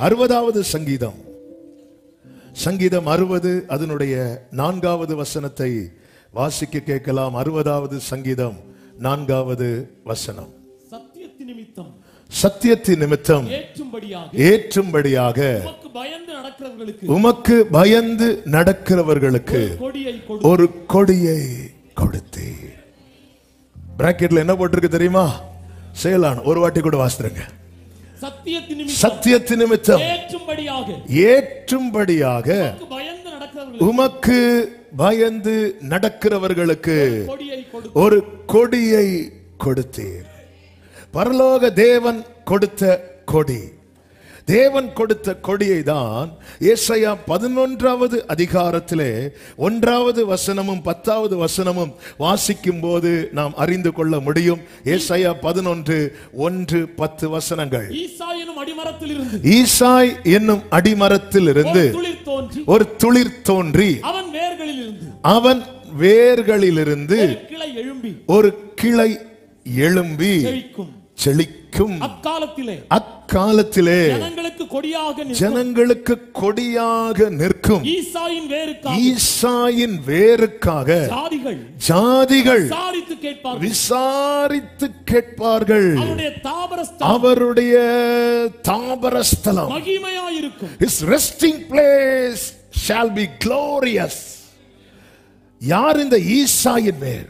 அறுபதாவது சங்கீதம் சங்கீதம் அறுபது அதனுடைய நான்காவது வசனத்தை வாசிக்க கேட்கலாம் அறுபதாவது சங்கீதம் நான்காவது வசனம் சத்தியத்தின் நிமித்தம் சத்தியத்தின் நிமித்தம் ஏற்றும்படியாக ஏற்றும்படியாக உமக்கு பயந்து நடக்கிறவர்களுக்கு உமக்கு பயந்து நடக்கிறவர்களுக்கு கொடியை கொடு ஒரு கொடியை கொடுத்தீர் பிராக்கெட்ல என்ன போட்டிருக்கு தெரியுமா செயலான் ஒரு வாட்டி கூட வாசித்துருங்க சத்தியத்தின் நிமித்தம் சத்தியத்தின் நிமித்தம் ஏற்றும்படியாக ஏற்றும்படியாக உமக்கு பயந்து நடக்கிறவர்களுக்கு உமக்கு பயந்து நடக்கிறவர்களுக்கு கொடியை கொடு ஒரு கொடியை கொடுத்தீர் பரலோக தேவன் கொடுத்த கொடி தேவன் கொடுத்த கொடியை தான் ஏசாயா பதினொன்றாவது அதிகாரத்திலே ஒன்றாவது வசனமும் பத்தாவது வசனமும் வாசிக்கும் போது நாம் அறிந்து கொள்ள முடியும் ஏசாயா பதினொன்று ஒன்று பத்து வசனங்கள் ஈசா எனும் அடிமரத்திலிருந்து ஈசாய் என்னும் அடிமரத்தில் இருந்து ஒரு துளிர் தோன்றி ஒரு துளிர் தோன்றி அவன் வேர்களிலிருந்து அவன் வேர்களிலிருந்து ஒரு கிளை எழும்பி ஒரு கிளை எழும்பி செழிக்கும் செழிக்கும் அக்காலத்திலே அக்காலத்திலே ஜனங்களுக்கு கொடியாக நிற்கும் ஜனங்களுக்கு கொடியாக நிற்கும் ஈசாயின் வேருக்காக ஈசாயின் வேருக்காக ஜாதிகள் ஜாதிகள் விசாரித்து கேட்பார்கள் விசாரித்து கேட்பார்கள் அவருடைய தாபரஸ்தலம் அவருடைய தாபரஸ்தலம் மகிமையாயிருக்கும் his resting place shall be glorious யார் இந்த ஈசாயின் வேர்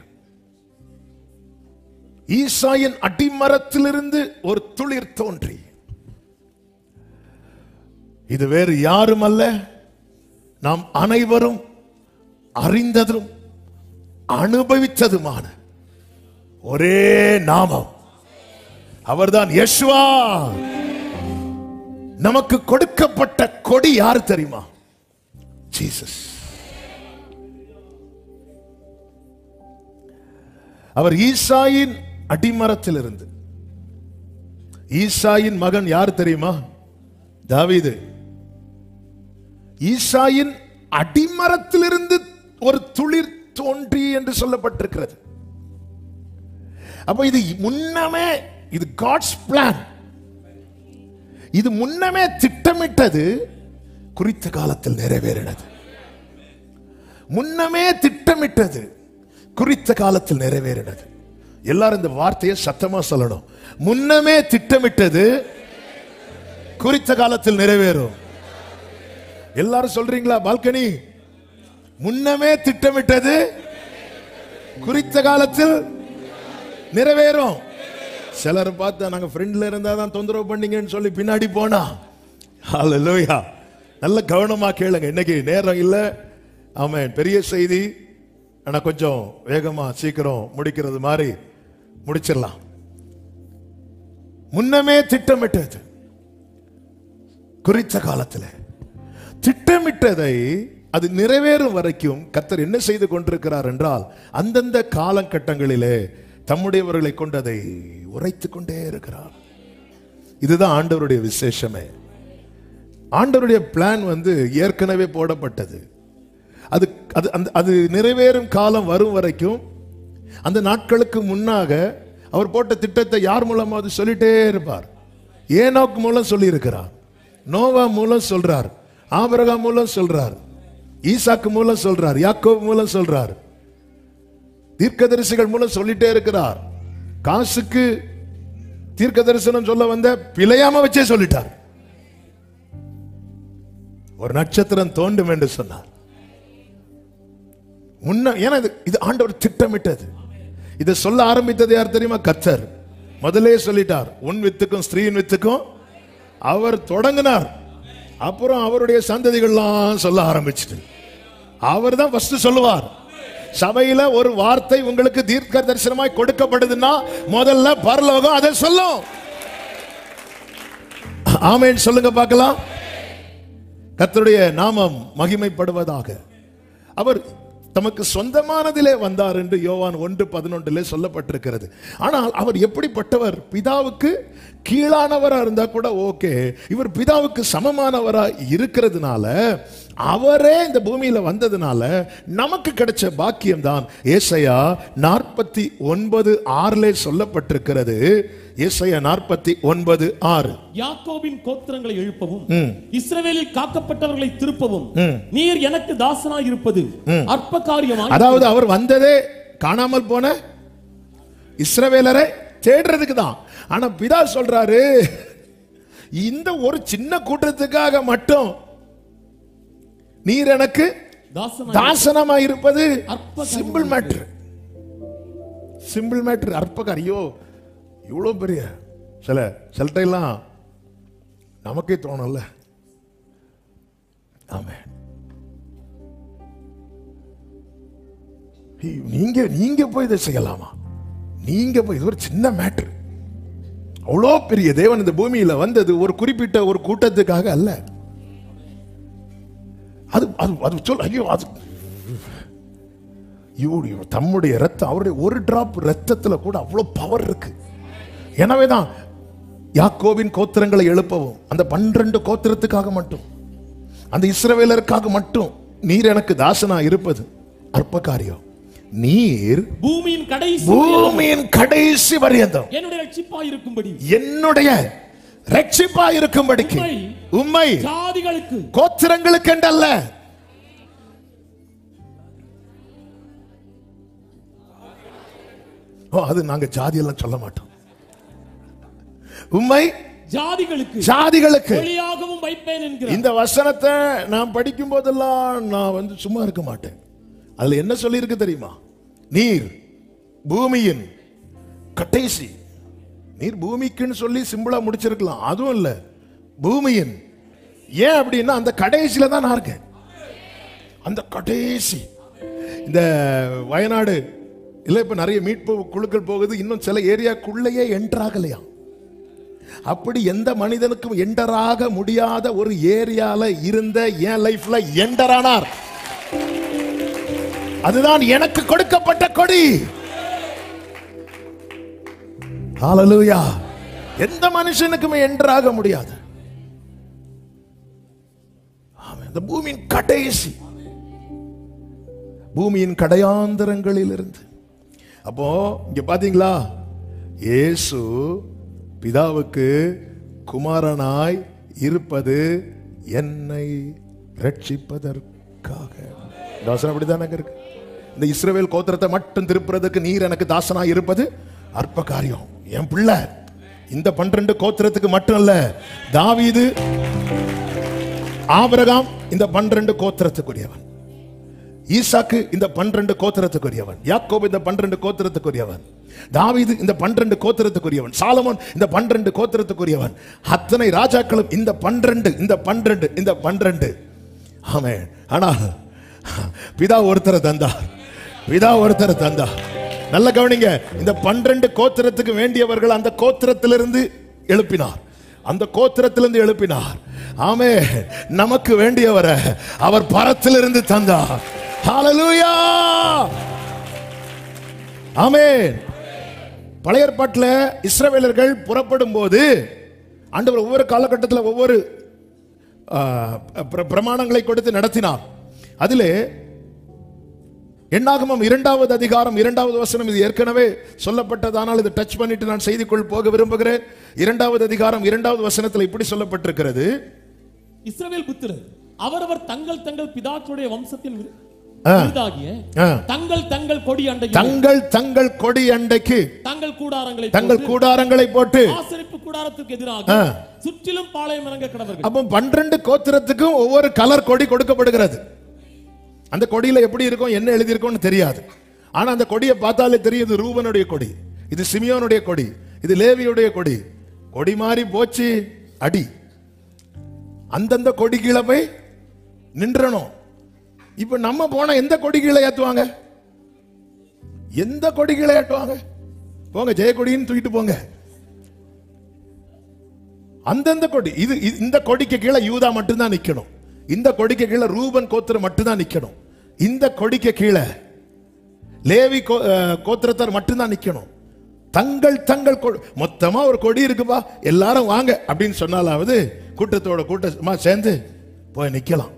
ஈசாயின் அடிமரத்திலிருந்து ஒரு துளிர் தோன்றி இது வேறு யாரும் அல்ல நாம் அனைவரும் அறிந்ததும் அனுபவித்ததுமான ஒரே நாமம் அவர்தான் யெஷுவா நமக்கு கொடுக்கப்பட்ட கொடி யார் தெரியுமா ஜீசஸ் அவர் ஈசாயின் அடிமரத்திலிருந்து ஈசாயின் மகன் யார் தெரியுமா தாவீது ஈசாயின் அடிமரத்திலிருந்து ஒரு துளிர் தோன்றி என்று சொல்லப்பட்டிருக்கிறது அப்ப இது முன்னமே இது காட்ஸ் பிளான் இது முன்னமே திட்டமிட்டது குறித்த காலத்தில் நிறைவேறினது முன்னமே திட்டமிட்டது குறித்த காலத்தில் நிறைவேறினது எல்லாரும் இந்த வார்த்தையை சத்தமா சொல்லணும் முன்னமே திட்டமிட்டது குறித்த காலத்தில் நிறைவேறும் எல்லாரும் சொல்றீங்களா பால்கனி முன்னமே திட்டமிட்டது குறித்த காலத்தில் நிறைவேறும் சிலர் பார்த்தா நாங்க ஃப்ரெண்ட்ல இருந்தா தான் தொந்தரவு பண்ணீங்கன்னு சொல்லி பின்னாடி போனா ஹalleluya நல்ல கவனமா கேளுங்க இன்னைக்கு நேரம் இல்ல ஆமென் பெரிய செய்தி ஆனா கொஞ்சம் வேகமா சீக்கிரம் முடிக்கிறது மாதிரி முடிச்சிடலாம் முன்னமே திட்டமிட்டது குறித்த காலத்தில் திட்டமிட்டதை அது நிறைவேறும் வரைக்கும் கத்தர் என்ன செய்து கொண்டிருக்கிறார் என்றால் அந்தந்த காலகட்டங்களிலே தம்முடையவர்களை கொண்டு அதை உரைத்துக் கொண்டே இருக்கிறார் இதுதான் ஆண்டவருடைய விசேஷமே ஆண்டவருடைய பிளான் வந்து ஏற்கனவே போடப்பட்டது அது அது அந்த அது நிறைவேறும் காலம் வரும் வரைக்கும் அந்த நாட்களுக்கு முன்னாக அவர் போட்ட திட்டத்தை யார் மூலமாவது சொல்லிட்டே இருப்பார் ஏனோக்கு மூலம் சொல்லி இருக்கிறார் நோவா மூலம் சொல்றார் ஆபரகா மூலம் சொல்றார் ஈசாக்கு மூலம் சொல்றார் யாக்கோப் மூலம் சொல்றார் தீர்க்கதரிசிகள் மூலம் சொல்லிட்டே இருக்கிறார் காசுக்கு தீர்க்க தரிசனம் சொல்ல வந்த பிழையாம வச்சே சொல்லிட்டார் ஒரு நட்சத்திரம் தோண்டும் என்று சொன்னார் முன்ன ஏன்னா இது இது ஆண்டவர் திட்டமிட்டது இதை சொல்ல ஆரம்பித்தது யார் தெரியுமா கத்தர் முதலே சொல்லிட்டார் உன் வித்துக்கும் ஸ்திரீயின் வித்துக்கும் அவர் தொடங்கினார் அப்புறம் அவருடைய சந்ததிகள்லாம் சொல்ல ஆரம்பிச்சிட்டு அவர் தான் ஃபர்ஸ்ட் சொல்லுவார் சபையில ஒரு வார்த்தை உங்களுக்கு தீர்க்க தரிசனமாய் கொடுக்கப்படுதுன்னா முதல்ல பரலோகம் அதை சொல்லும் ஆமென் சொல்லுங்க பார்க்கலாம் கர்த்தருடைய நாமம் மகிமைப்படுவதாக அவர் தமக்கு சொந்தமானதிலே வந்தார் என்று யோவான் ஒன்று பதினொன்றிலே சொல்லப்பட்டிருக்கிறது ஆனால் அவர் எப்படிப்பட்டவர் பிதாவுக்கு கீழானவரா இருந்தா கூட ஓகே இவர் பிதாவுக்கு சமமானவரா இருக்கிறதுனால அவரே இந்த பூமியில வந்ததுனால நமக்கு கிடைச்ச பாக்கியம் தான் ஏசையா நாற்பத்தி ஒன்பது ஆறிலே சொல்லப்பட்டிருக்கிறது ஏசாயா நாற்பத்தி ஒன்பது ஆறு யாக்கோபின் கோத்திரங்களை எழுப்பவும் ம். இஸ்ரவேலில் காக்கப்பட்டவர்களை திருப்பவும் நீர் எனக்கு தாசனாய் இருப்பது அற்ப காரியமாய் அதாவது அவர் வந்ததே காணாமல் போன இஸ்ரவேலரை தேடுறதுக்கு தான் ஆனா பிதா சொல்றாரு இந்த ஒரு சின்ன கூட்டத்துக்காக மட்டும் நீர் எனக்கு தாசனாய் தாசனமா இருப்பது அற்ப சிம்பிள் மேட்ரு சிம்பிள் மேட்ரு அற்பக ஐயோ இவ்வளோ பெரிய சில சில டைம்லாம் நமக்கே தோணும்ல ஆமே நீங்க நீங்க போய் இதை செய்யலாமா நீங்க போய் இது ஒரு சின்ன மேட்ரு அவ்வளோ பெரிய தேவன் இந்த பூமியில வந்தது ஒரு குறிப்பிட்ட ஒரு கூட்டத்துக்காக அல்ல அது அது அது சொல் ஐயோ அது இவருடைய தம்முடைய ரத்தம் அவருடைய ஒரு டிராப் ரத்தத்துல கூட அவ்வளவு பவர் இருக்கு எனவேதான் யாக்கோவின் கோத்திரங்களை எழுப்பவும் அந்த பன்னிரண்டு கோத்திரத்துக்காக மட்டும் அந்த இஸ்ரவேலருக்காக மட்டும் நீர் எனக்கு தாசனா இருப்பது அற்ப காரியம் நீர் பூமியின் கடைசி பூமியின் கடைசி பரியந்தம் என்னுடைய ரட்சிப்பாய் இருக்கும்படி என்னுடைய ரட்சிப்பா இருக்கும்படிக்கு உம்மை உம்மை ஜாதிகளுக்கு கோத்திரங்களுக்கு என்றல்ல ஓ அது நாங்க ஜாதியெல்லாம் சொல்ல மாட்டோம் உண்மை ஜாதிகளுக்கு ஜாதிகளுக்கு ஒளியாகவும் வைப்பேன் என்கிறார் இந்த வசனத்தை நான் படிக்கும் போதெல்லாம் நான் வந்து சும்மா இருக்க மாட்டேன் அதுல என்ன சொல்லியிருக்கு தெரியுமா நீர் பூமியின் கடைசி நீர் பூமிக்குன்னு சொல்லி சிம்பிளா முடிச்சிருக்கலாம் அதுவும் இல்ல பூமியின் ஏன் அப்படின்னா அந்த கடைசியில தான் நான் இருக்கேன் அந்த கடைசி இந்த வயநாடு இல்ல இப்ப நிறைய மீட்பு குழுக்கள் போகுது இன்னும் சில ஏரியாக்குள்ளேயே என்ட்ராகலையா அப்படி எந்த மனிதனுக்கும் எண்டராக முடியாத ஒரு ஏரியால இருந்த என் லைஃப்ல எண்டரானார் அதுதான் எனக்கு கொடுக்கப்பட்ட கொடி ஹalleluya எந்த மனுஷனுக்குமே எண்டராக முடியாது ஆமென். இந்த பூமியின் கடைசி பூமியின் கடையாந்தரங்களில் இருந்து அப்போ இங்க பாத்தீங்களா இயேசு பிதாவுக்கு குமாரனாய் இருப்பது என்னை ரட்சிப்பதற்காக இந்த வசனம் அப்படிதானங்க இருக்கு இந்த இஸ்ரவேல் கோத்திரத்தை மட்டும் திருப்புறதுக்கு நீர் எனக்கு தாசனாய் இருப்பது அற்ப காரியம் என் பிள்ளை இந்த பன்னிரண்டு கோத்திரத்துக்கு மட்டும் இல்ல தாவீது ஆபிரகாம் இந்த பன்னிரண்டு கோத்திரத்துக்குரியவன் ஈசாக்கு இந்த பன்னிரண்டு கோத்திரத்துக்குரியவன் யாக்கோபு இந்த பன்னிரண்டு கோத்திரத்துக்குரியவன் தாவீது இந்த பன்னிரண்டு கோத்திரத்துக்குரியவன் சாலமோன் இந்த பன்னிரண்டு கோத்திரத்துக்குரியவன் அத்தனை ராஜாக்களும் இந்த பன்னிரண்டு இந்த பன்னிரண்டு இந்த பன்னிரண்டு ஆமே ஆனா பிதா ஒருத்தரை தந்தார் பிதா ஒருத்தரை தந்தார் நல்ல கவனிங்க இந்த பன்னிரண்டு கோத்திரத்துக்கு வேண்டியவர்கள் அந்த கோத்திரத்திலிருந்து எழுப்பினார் அந்த கோத்திரத்திலிருந்து எழுப்பினார் ஆமே நமக்கு வேண்டியவரை அவர் பரத்திலிருந்து தந்தார் ஹalleluya ஆமென் பழைய ஏற்பாட்டில் இஸ்ரவேலர்கள் புறப்படும் போது ஆண்டவர் ஒவ்வொரு காலகட்டத்தில் ஒவ்வொரு ஆ, பிர- பிரமாணங்களை கொடுத்து நடத்தினார் அதிலே எண்ணாகமம் இரண்டாவது அதிகாரம் இரண்டாவது வசனம் இது ஏற்கனவே சொல்லப்பட்டதானால் இதை டச் பண்ணிட்டு நான் செய்திக்குள் போக விரும்புகிறேன் இரண்டாவது அதிகாரம் இரண்டாவது வசனத்தில் இப்படி சொல்லப்பட்டிருக்கிறது இஸ்ரவேல் புத்திரர் அவரவர் தங்கள் தங்கள் பிதாக்களுடைய வம்சத்தில் விரு- ஆ. விருதாகிய ஆ. தங்கள் தங்கள் கொடி அண்டையில் தங்கள் தங்கள் கொடி அண்டைக்கு தங்கள் கூடாரங்களை தங்கள் போட்டு கூடாரங்களை போட்டு ஆசரிப்பு கூடாரத்திற்கு எதிராக ஆ. சுற்றிலும் பாளையம் இறங்க கடவர்கள் அப்போ பன்னிரண்டு கோத்திரத்துக்கும் ஒவ்வொரு கலர் கொடி கொடுக்கப்படுகிறது அந்த கொடியில எப்படி இருக்கும் என்ன எழுதியிருக்கும்னு தெரியாது ஆனா அந்த கொடியை பார்த்தாலே தெரியும் இது ரூபனுடைய கொடி இது சிமியோனுடைய கொடி இது லேவியுடைய கொடி கொடி மாறி போச்சு அடி அந்தந்த கொடி கீழே போய் நின்றணும் இப்ப நம்ம போனா எந்த கொடி கீழே ஏத்துவாங்க எந்த கொடி கீழே ஏற்றுவாங்க போங்க ஜெயக்கொடின்னு தூக்கிட்டு போங்க அந்தந்த கொடி இது இது- இந்த கொடிக்கு கீழே யூதா மட்டும்தான் நிக்கணும் இந்த கொடிக்கு கீழே ரூபன் கோத்திரம் மட்டும்தான் நிக்கணும் இந்த கொடிக்கு கீழே லேவி கோ- அஹ், கோத்திரத்தார் மட்டும்தான் நிக்கணும் தங்கள் தங்கள் கொ- மொத்தமா ஒரு கொடி இருக்குப்பா எல்லாரும் வாங்க அப்படின்னு சொன்னாலாவது கூட்டத்தோட கூட்டமா சேர்ந்து போய் நிக்கலாம்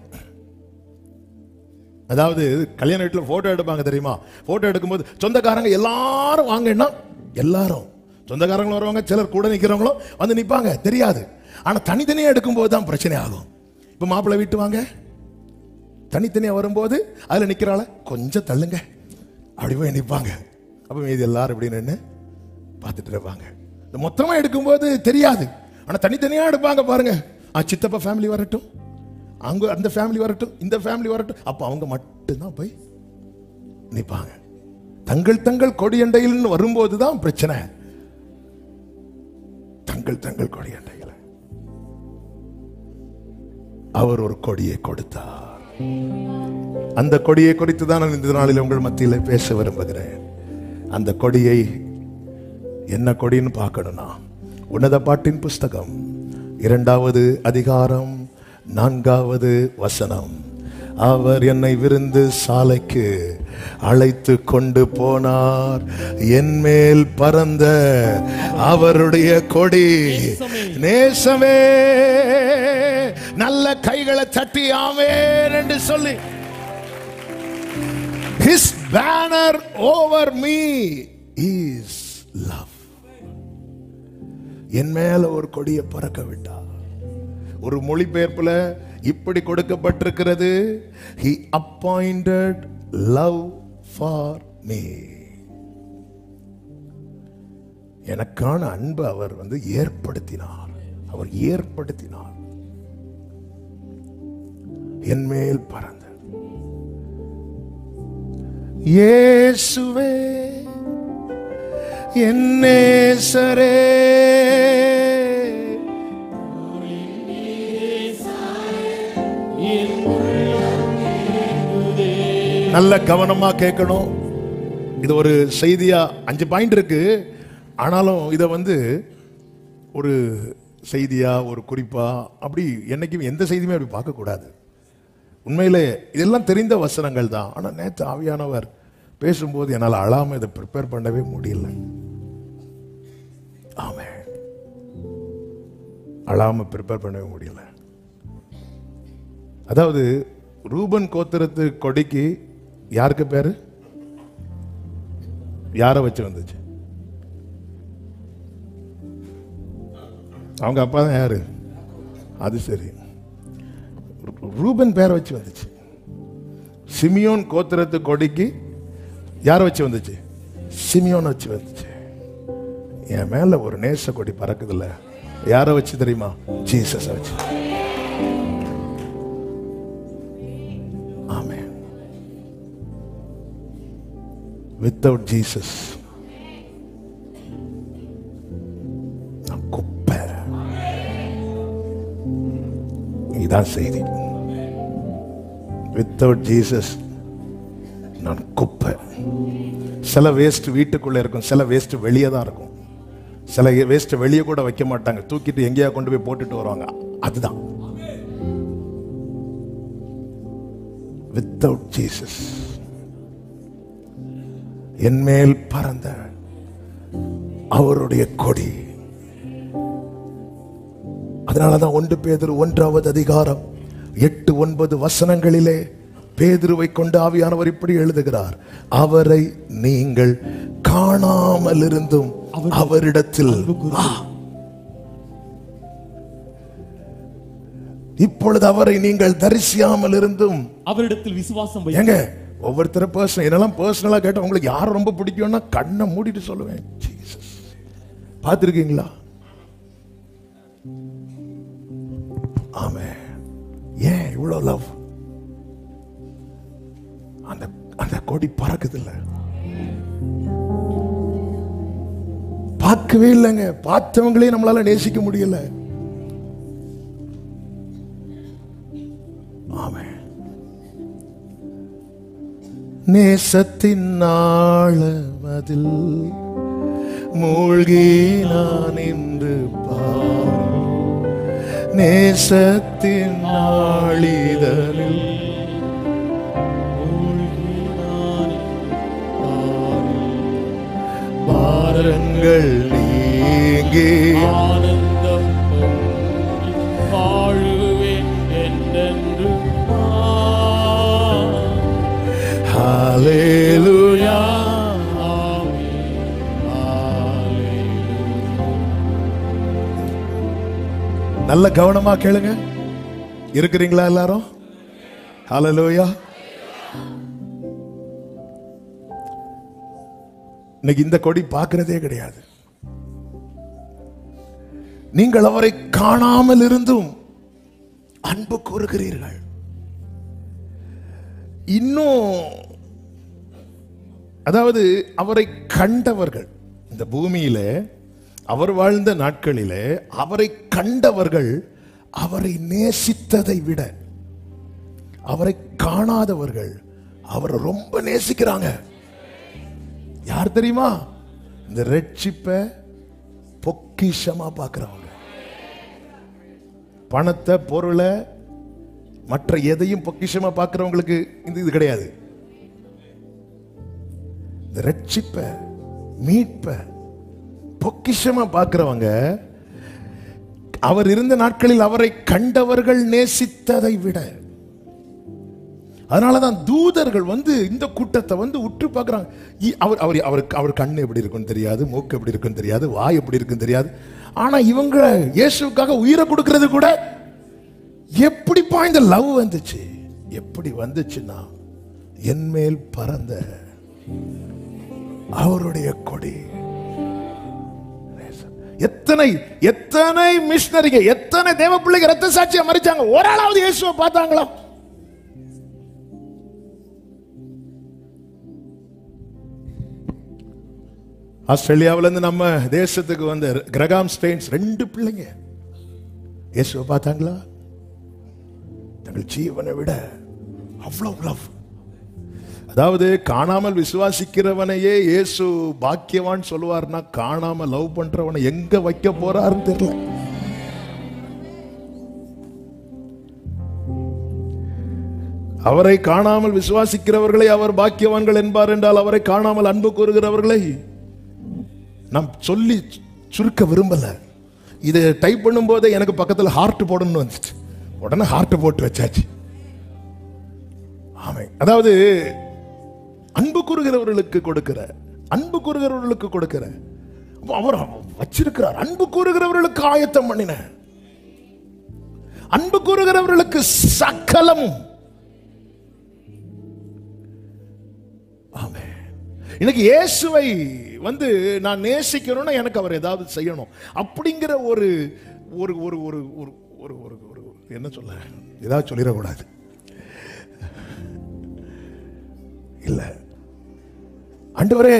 அதாவது கல்யாண வீட்டில் போட்டோ எடுப்பாங்க தெரியுமா போட்டோ எடுக்கும்போது சொந்தக்காரங்க எல்லாரும் வாங்கன்னா எல்லாரும் சொந்தக்காரங்களும் வருவாங்க சிலர் கூட நிக்கிறவங்களும் வந்து நிப்பாங்க தெரியாது ஆனா தனித்தனியா எடுக்கும்போது தான் பிரச்சனை ஆகும் இப்ப மாப்பிள்ளை வீட்டு வாங்க தனித்தனியா வரும்போது அதுல நிக்கிறாள கொஞ்சம் தள்ளுங்க அப்படி போய் நிப்பாங்க அப்ப மீதி எல்லாரும் இப்படி நின்று பார்த்துட்டு இருப்பாங்க இந்த மொத்தமா எடுக்கும்போது தெரியாது ஆனா தனித்தனியா எடுப்பாங்க பாருங்க ஆ சித்தப்பா ஃபேமிலி வரட்டும் அங்க அந்த ஃபேமிலி வரட்டும் இந்த ஃபேமிலி வரட்டும் அப்ப அவங்க மட்டும்தான் போய் நிப்பாங்க தங்கள் தங்கள் கொடியண்டையில் வரும்போது தான் பிரச்சனை தங்கள் தங்கள் கொடியண்டையில் அவர் ஒரு கொடியை கொடுத்தார் அந்த கொடியை குறித்து தான் நான் இந்த நாளில் உங்கள் மத்தியில் பேச விரும்புகிறேன் அந்த கொடியை என்ன கொடின்னு பார்க்கணும்னா உன்னத பாட்டின் புஸ்தகம் இரண்டாவது அதிகாரம் நான்காவது வசனம் அவர் என்னை விருந்து சாலைக்கு அழைத்து கொண்டு போனார் என் மேல் பறந்த அவருடைய கொடி நேசமே நல்ல கைகளை தட்டி ஆமேன் என்று சொல்லி His banner over me is love. என் மேல ஒரு கொடியை பறக்க விட்டார் ஒரு மொழிபெயர்ப்புல இப்படி கொடுக்கப்பட்டிருக்கிறது he appointed love for me எனக்கான அன்பு அவர் வந்து ஏற்படுத்தினார் அவர் ஏற்படுத்தினார் என் மேல் பறந்த இயேசுவே என் நேசரே நல்ல கவனமா கேட்கணும் இது ஒரு செய்தியா அஞ்சு பாயிண்ட் இருக்கு ஆனாலும் இதை வந்து ஒரு செய்தியா ஒரு குறிப்பா அப்படி என்னைக்கும் எந்த செய்தியுமே அப்படி பார்க்க கூடாது உண்மையிலே இதெல்லாம் தெரிந்த வசனங்கள் தான் ஆனா நேற்று ஆவியானவர் பேசும்போது என்னால் அழாம இதை ப்ரிப்பேர் பண்ணவே முடியல ஆமே அழாம ப்ரிப்பேர் பண்ணவே முடியல அதாவது ரூபன் கோத்திரத்து கொடிக்கு யாருக்கு பேரு யாரை வச்சு வந்துச்சு அவங்க அப்பா தான் யாரு அது சரி ரூபன் பேரை வச்சு வந்துச்சு சிமியோன் கோத்திரத்து கொடிக்கு யாரை வச்சு வந்துச்சு சிமியோன் வச்சு வந்துச்சு என் மேல ஒரு நேச கொடி பறக்குதுல்ல யாரை வச்சு தெரியுமா ஜீசஸ் வச்சு ஆமே வித்தவுட் ஜீசஸ் நான் குப்பை இதான் செய்தி வித்தவுட் ஜீசஸ் நான் குப்பை சில வேஸ்ட் வீட்டுக்குள்ள இருக்கும் சில வேஸ்ட் வெளியே தான் இருக்கும் சில வேஸ்ட் வெளியே கூட வைக்க மாட்டாங்க தூக்கிட்டு எங்கேயா கொண்டு போய் போட்டுட்டு வருவாங்க அதுதான் வித்தவுட் ஜீசஸ் என் மேல் பறந்த அவருடைய கொடி அதனாலதான் ஒன்று பேதர் ஒன்றாவது அதிகாரம் எட்டு ஒன்பது வசனங்களிலே பேதுருவை கொண்டு ஆவியானவர் இப்படி எழுதுகிறார் அவரை நீங்கள் காணாமல் இருந்தும் அவரிடத்தில் ஆ. இப்பொழுது அவரை நீங்கள் தரிசியாமல் இருந்தும் அவரிடத்தில் விசுவாசம் வை ஏங்க ஒவ்வொருத்தர பர்சன் என்னெல்லாம் பர்சனலா கேட்ட உங்களுக்கு யாரை ரொம்ப பிடிக்கும்னா கண்ணை மூடிட்டு சொல்லுவேன் ஜீசஸ் பார்த்துருக்கீங்களா ஆமே ஏன் இவ்வளோ லவ் அந்த அந்த கொடி பறக்குது இல்ல பார்க்கவே இல்லைங்க பார்த்தவங்களே நம்மளால நேசிக்க முடியல ஆமே நேசத்தின் ஆழமதில் மூழ்கி நான் இன்று பார் நேசத்தின் நாளிதழில் பாரங்கள் நீங்கி ஆனந்தம் பொங்கி வாழுவேன் என்றென்று ஹalleluya ஆமென். ஹalleluya. நல்ல கவனமா கேளுங்க இருக்கிறீங்களா எல்லாரும் ஹalleluya இன்னைக்கு இந்த கொடி பார்க்கிறதே கிடையாது நீங்கள் அவரை காணாமல் இருந்தும் அன்பு கூறுகிறீர்கள் இன்னும் அதாவது அவரை கண்டவர்கள் இந்த பூமியில அவர் வாழ்ந்த நாட்களிலே அவரை கண்டவர்கள் அவரை நேசித்ததை விட அவரை காணாதவர்கள் அவரை ரொம்ப நேசிக்கிறாங்க யார் தெரியுமா இந்த ரட்சிப்பை பொக்கிஷமா பார்க்கிறவங்க பணத்தை பொருளை மற்ற எதையும் பொக்கிஷமா பார்க்கிறவங்களுக்கு இந்த இது கிடையாது இந்த ரட்சிப்ப மீட்ப பொக்கிஷமா பார்க்கிறவங்க அவர் இருந்த நாட்களில் அவரை கண்டவர்கள் நேசித்ததை விட அதனாலதான் தூதர்கள் வந்து இந்த கூட்டத்தை வந்து உற்று பார்க்கறாங்க இ- அவர் அவர் அவருக்கு அவர் கண்ணு எப்படி இருக்குன்னு தெரியாது மூக்கு எப்படி இருக்குன்னு தெரியாது வாய் எப்படி இருக்குன்னு தெரியாது ஆனா இவங்க இயேசுவுக்காக உயிரை கொடுக்கிறது கூட எப்படிப்பா இந்த லவ் வந்துச்சு எப்படி வந்துச்சுன்னா என் மேல் பறந்த அவருடைய கொடி எத்தனை எத்தனை மிஷனரிங்க எத்தனை தேவ பிள்ளைங்க ரத்த சாட்சியை மறிச்சாங்க ஒரு ஆளாவது இயேசுவை பார்த்தாங்களா ஆஸ்திரேலியாவுல இருந்து நம்ம தேசத்துக்கு வந்த கிரகாம் ஸ்டெயின்ஸ் ரெண்டு பிள்ளைங்க இயேசுவை பார்த்தாங்களா தங்கள் ஜீவனை விட அவ்வளவு லவ் அதாவது காணாமல் விசுவாசிக்கிறவனையே இயேசு பாக்கியவான் சொல்லுவார்னா காணாம லவ் பண்றவனை எங்க வைக்க போறாருன்னு தெரியல அவரை காணாமல் விசுவாசிக்கிறவர்களை அவர் பாக்கியவான்கள் என்பார் என்றால் அவரை காணாமல் அன்பு கூறுகிறவர்களை நாம் சொல்லி சுருக்க விரும்பல இதை டைப் பண்ணும்போதே எனக்கு பக்கத்துல ஹார்ட் போடணும்னு வந்துச்சு உடனே ஹார்ட் போட்டு வச்சாச்சு ஆமை அதாவது அன்பு கூறுகிறவர்களுக்கு கொடுக்கிற அன்பு கூறுகிறவர்களுக்கு கொடுக்கிற அப்ப அவர் வச்சிருக்கிறார் அன்பு கூறுகிறவர்களுக்கு ஆயத்தம் பண்ணின அன்பு கூறுகிறவர்களுக்கு சகலமும் ஆமென். இன்னைக்கு இயேசுவை வந்து நான் நேசிக்கணும்னா எனக்கு அவர் ஏதாவது செய்யணும் அப்படிங்கிற ஒரு ஒரு ஒரு ஒரு ஒரு ஒரு ஒரு ஒரு என்ன சொல்ல ஏதாவது சொல்லிடக்கூடாது இல்ல ஆண்டவரே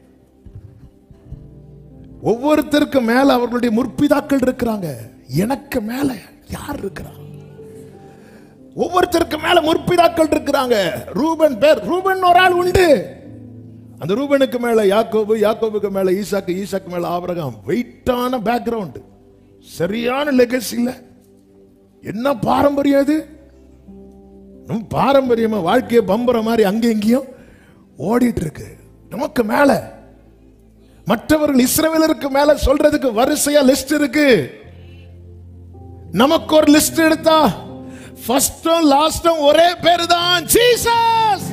ஒவ்வொருத்தருக்கு மேல அவர்களுடைய முற்பிதாக்கள் இருக்கிறாங்க எனக்கு மேல யார் இருக்கிறா ஒவ்வொருத்தருக்கு மேல முற்பிதாக்கள் இருக்கிறாங்க ரூபன் பேர் ரூபன் ஒரு ஆள் உண்டு அந்த ரூபனுக்கு மேல யாக்கோபு யாக்கோபுக்கு மேல ஈசாக்கு ஈசாக்கு மேல ஆபிரகாம் வெயிட்டான பேக்ரவுண்ட் சரியான லெகசி இல்ல என்ன பாரம்பரியம் அது நம்ம பாரம்பரியமா வாழ்க்கையை பம்புற மாதிரி அங்க எங்கேயும் ஓடிட்டு இருக்கு நமக்கு மேல மற்றவர்கள் இஸ்ரவேலருக்கு மேல சொல்றதுக்கு வரிசையா லிஸ்ட் இருக்கு நமக்கு ஒரு லிஸ்ட் எடுத்தா ஃபர்ஸ்டும் லாஸ்டும் ஒரே பேரு தான் ஜீசஸ்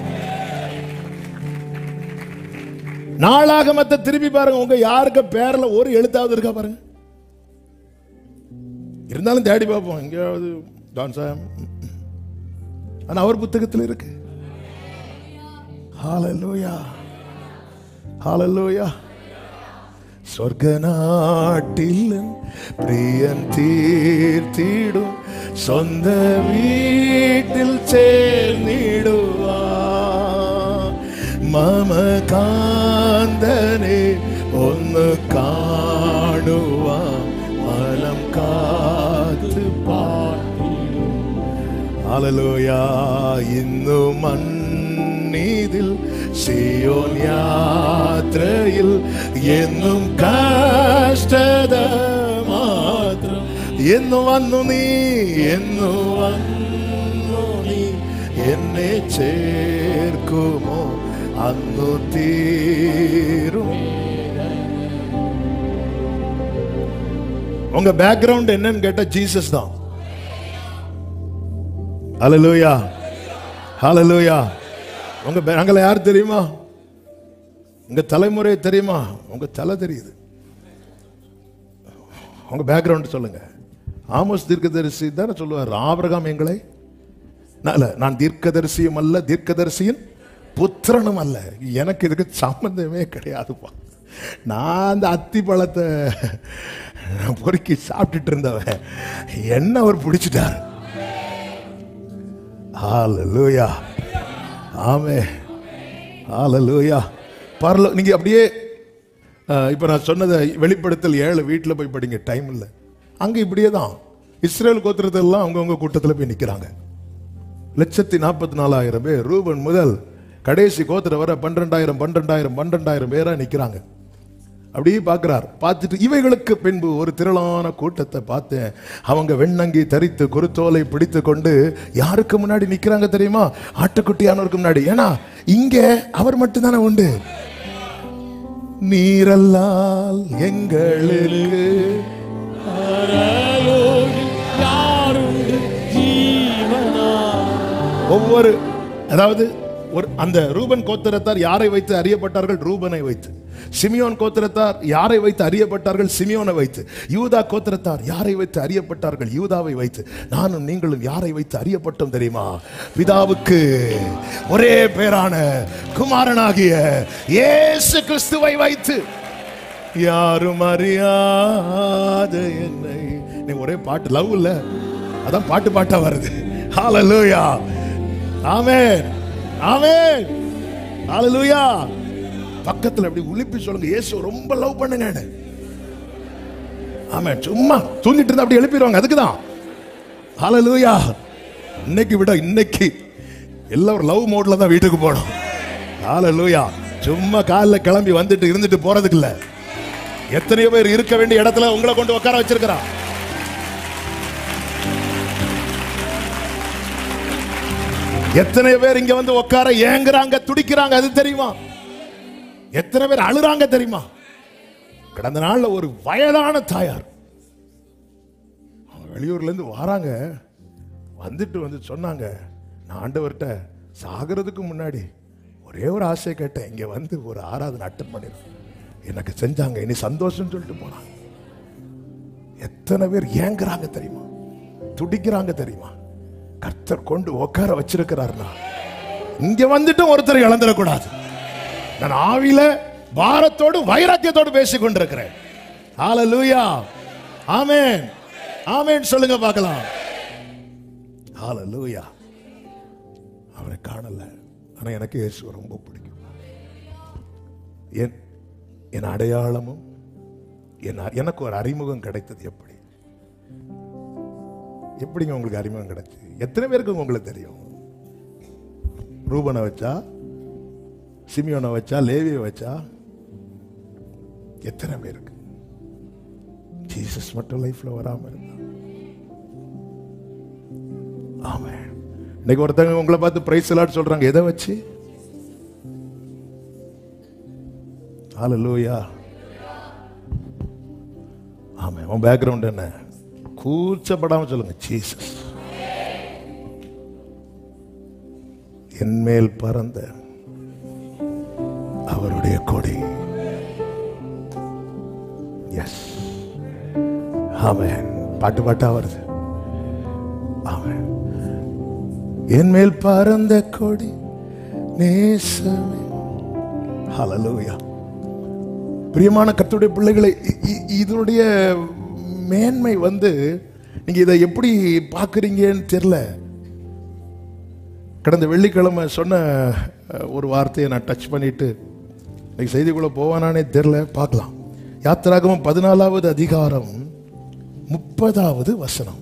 நாளாகமத்தை திருப்பி பாருங்க உங்க யாருக்கு பேர்ல ஒரு எழுத்தாவது இருக்கா பாருங்க இருந்தாலும் தேடி பார்ப்போம் எங்கேயாவது டான் சாம் ஆனா அவர் புத்தகத்தில் இருக்கு ஹalleluya ஹalleluya சொர்க்க நாட்டில் பிரியன் தீர்த்திடும் சொந்த வீட்டில் சேர்ந்திடுவா மம காந்தனே ஒன்னு காணுவா மலம் காத்து பாட்டிடும் ഹല്ലേലൂയ ഇന്നു മണ്ണീതിൽ സിയോൻ യാത്രയിൽ എന്നും കഷ്ടത മാത്രം എന്നു വന്നു നീ എന്നു വന്നു നീ എന്നെ ചേർക്കുമോ അന്നു തീരും உங்க பேக்ரவுண்ட் என்னன்னு கேட்டா ஜீசஸ் தான் ஹalleluya ஹalleluya உங்க பே- அங்கல யார் தெரியுமா உங்க தலைமுறை தெரியுமா உங்க தலை தெரியுது உங்க பேக்ரவுண்ட் சொல்லுங்க ஆமோஸ் தீர்க்கதரிசி தானே சொல்லுவார் ஆபிரகாம் எங்களை நான் இல்ல, நான் தீர்க்கதரிசியும் அல்ல தீர்க்கதரிசியின் புத்திரனும் அல்ல எனக்கு இதுக்கு சம்பந்தமே கிடையாதுப்பா நான் அந்த அத்தி பழத்தை பொறுக்கி சாப்பிட்டுட்டு இருந்தவன் என்ன அவர் பிடிச்சிட்டார் ஹalleluya ஆமே ஹalleluya பரலோ நீங்க அப்படியே அஹ், இப்ப நான் சொன்னதை வெளிப்படுத்தல் ஏழு வீட்டில் போய் படிங்க டைம் இல்லை அங்க இப்படியே தான் இஸ்ரேல் கோத்திரத்தெல்லாம் அவங்கவுங்க கூட்டத்தில் போய் நிக்கிறாங்க லட்சத்தி நாற்பத்தி நாலாயிரம் பேர் ரூபன் முதல் கடைசி கோத்திரம் வர பன்னிரெண்டாயிரம் பன்னிரெண்டாயிரம் பன்னிரெண்டாயிரம் பேரா நிக்கிறாங்க அப்படியே பார்க்கிறார் பார்த்துட்டு இவைகளுக்கு பின்பு ஒரு திரளான கூட்டத்தை பார்த்தேன் அவங்க வெண்ணங்கி தரித்து குருத்தோலை பிடித்து கொண்டு யாருக்கு முன்னாடி நிக்கிறாங்க தெரியுமா ஆட்டுக்குட்டியானவருக்கு முன்னாடி ஏன்னா இங்க அவர் மட்டும்தானே உண்டு நீரல்லால் எங்களுக்கு பரலோகில் யாருண்டு ஜீவனா ஒவ்வொரு அதாவது ஒரு அந்த ரூபன் கோத்திரத்தார் யாரை வைத்து அறியப்பட்டார்கள் ரூபனை வைத்து சிமியோன் கோத்திரத்தார் யாரை வைத்து அறியப்பட்டார்கள் சிமியோனை வைத்து யூதா கோத்திரத்தார் யாரை வைத்து அறியப்பட்டார்கள் யூதாவை வைத்து நானும் நீங்களும் யாரை வைத்து அறியப்பட்டோம் தெரியுமா பிதாவுக்கு ஒரே பேரான குமாரனாகிய இயேசு கிறிஸ்துவை வைத்து யாரும் அறியாத என்னை நீ ஒரே பாட்டு லவ் இல்ல அதான் பாட்டு பாட்டா வருது ஹalleluya ஆமென் ஆமென் ஹalleluya பக்கத்துல அப்படி உளிப்பி சொல்லுங்க இயேசு ரொம்ப லவ் பண்ணுங்க ஆமென் சும்மா தூங்கிட்டு இருந்தா அப்படி எழுப்பிடுவாங்க அதுக்கு தான் ஹalleluya இன்னைக்கு விட இன்னைக்கு எல்லாரும் லவ் மோட்ல தான் வீட்டுக்கு போகணும் ஹalleluya சும்மா காலைல கிளம்பி வந்துட்டு இருந்துட்டு போறதுக்கு இல்ல எத்தனையோ பேர் இருக்க வேண்டிய இடத்துல உங்களை கொண்டு உட்கார வச்சிருக்கிறான் எத்தனை பேர் இங்க வந்து உட்கார ஏங்குறாங்க துடிக்கிறாங்க அது தெரியுமா எத்தனை பேர் அழுறாங்க தெரியுமா கடந்த நாள்ல ஒரு வயதான தாயார் அவங்க வெளியூர்ல இருந்து வராங்க வந்துட்டு வந்து சொன்னாங்க நான் ஆண்டவர்கிட்ட சாகிறதுக்கு முன்னாடி ஒரே ஒரு ஆசை கேட்டேன் இங்க வந்து ஒரு ஆராதனை அட்டன் பண்ணிருக்கேன் எனக்கு செஞ்சாங்க இனி சந்தோஷம் சொல்லிட்டு போனாங்க எத்தனை பேர் ஏங்குறாங்க தெரியுமா துடிக்கிறாங்க தெரியுமா கர்த்தர் கொண்டு உட்கார வச்சிருக்கிறார்னா இங்க வந்துட்டு ஒருத்தர் இழந்துடக்கூடாது நான் ஆவியில பாரத்தோடு வைராக்கியத்தோடு பேசிக் கொண்டிருக்கிறேன் ஹalleluya ஆமென் ஆமென் சொல்லுங்க பார்க்கலாம் ஹalleluya அவரை காணல ஆனா எனக்கு இயேசு ரொம்ப பிடிக்கும் என் என் அடையாளமும் என் அ- எனக்கு ஒரு அறிமுகம் கிடைத்தது எப்படி எப்படிங்க உங்களுக்கு அறிமுகம் கிடைச்சு எத்தனை பேருக்கு உங்களுக்கு தெரியும் ரூபனை வச்சா சிமியோனை வச்சா லேவியை வச்சா எத்தனை பேருக்கு ஜீசஸ் மட்டும் லைஃப்ல வராம இருந்தா ஆமா இன்னைக்கு ஒருத்தங்க உங்களை பார்த்து பிரைஸ் எல்லாம் சொல்றாங்க எதை வச்சு ஹalleluya ஆமா உன் பேக்ரவுண்ட் என்ன கூச்சப்படாம சொல்லுங்க ஜீசஸ் என் மேல் பறந்த அவருடைய கொடி எஸ் ஆமென் பாட்டு பாட்டா வருது ஆமென் என் மேல் பறந்த கொடி நேசமே ஹalleluya பிரியமான கர்த்தருடைய பிள்ளைகளை இ- இ- இதனுடைய மேன்மை வந்து நீங்க இதை எப்படி பார்க்கறீங்கன்னு தெரியல கடந்த வெள்ளிக்கிழமை சொன்ன அஹ், ஒரு வார்த்தையை நான் டச் பண்ணிட்டு இன்னைக்கு செய்திக்குள்ள போவானானே தெரியல பார்க்கலாம் யாத்திராகமம் பதினாலாவது அதிகாரம் முப்பதாவது வசனம்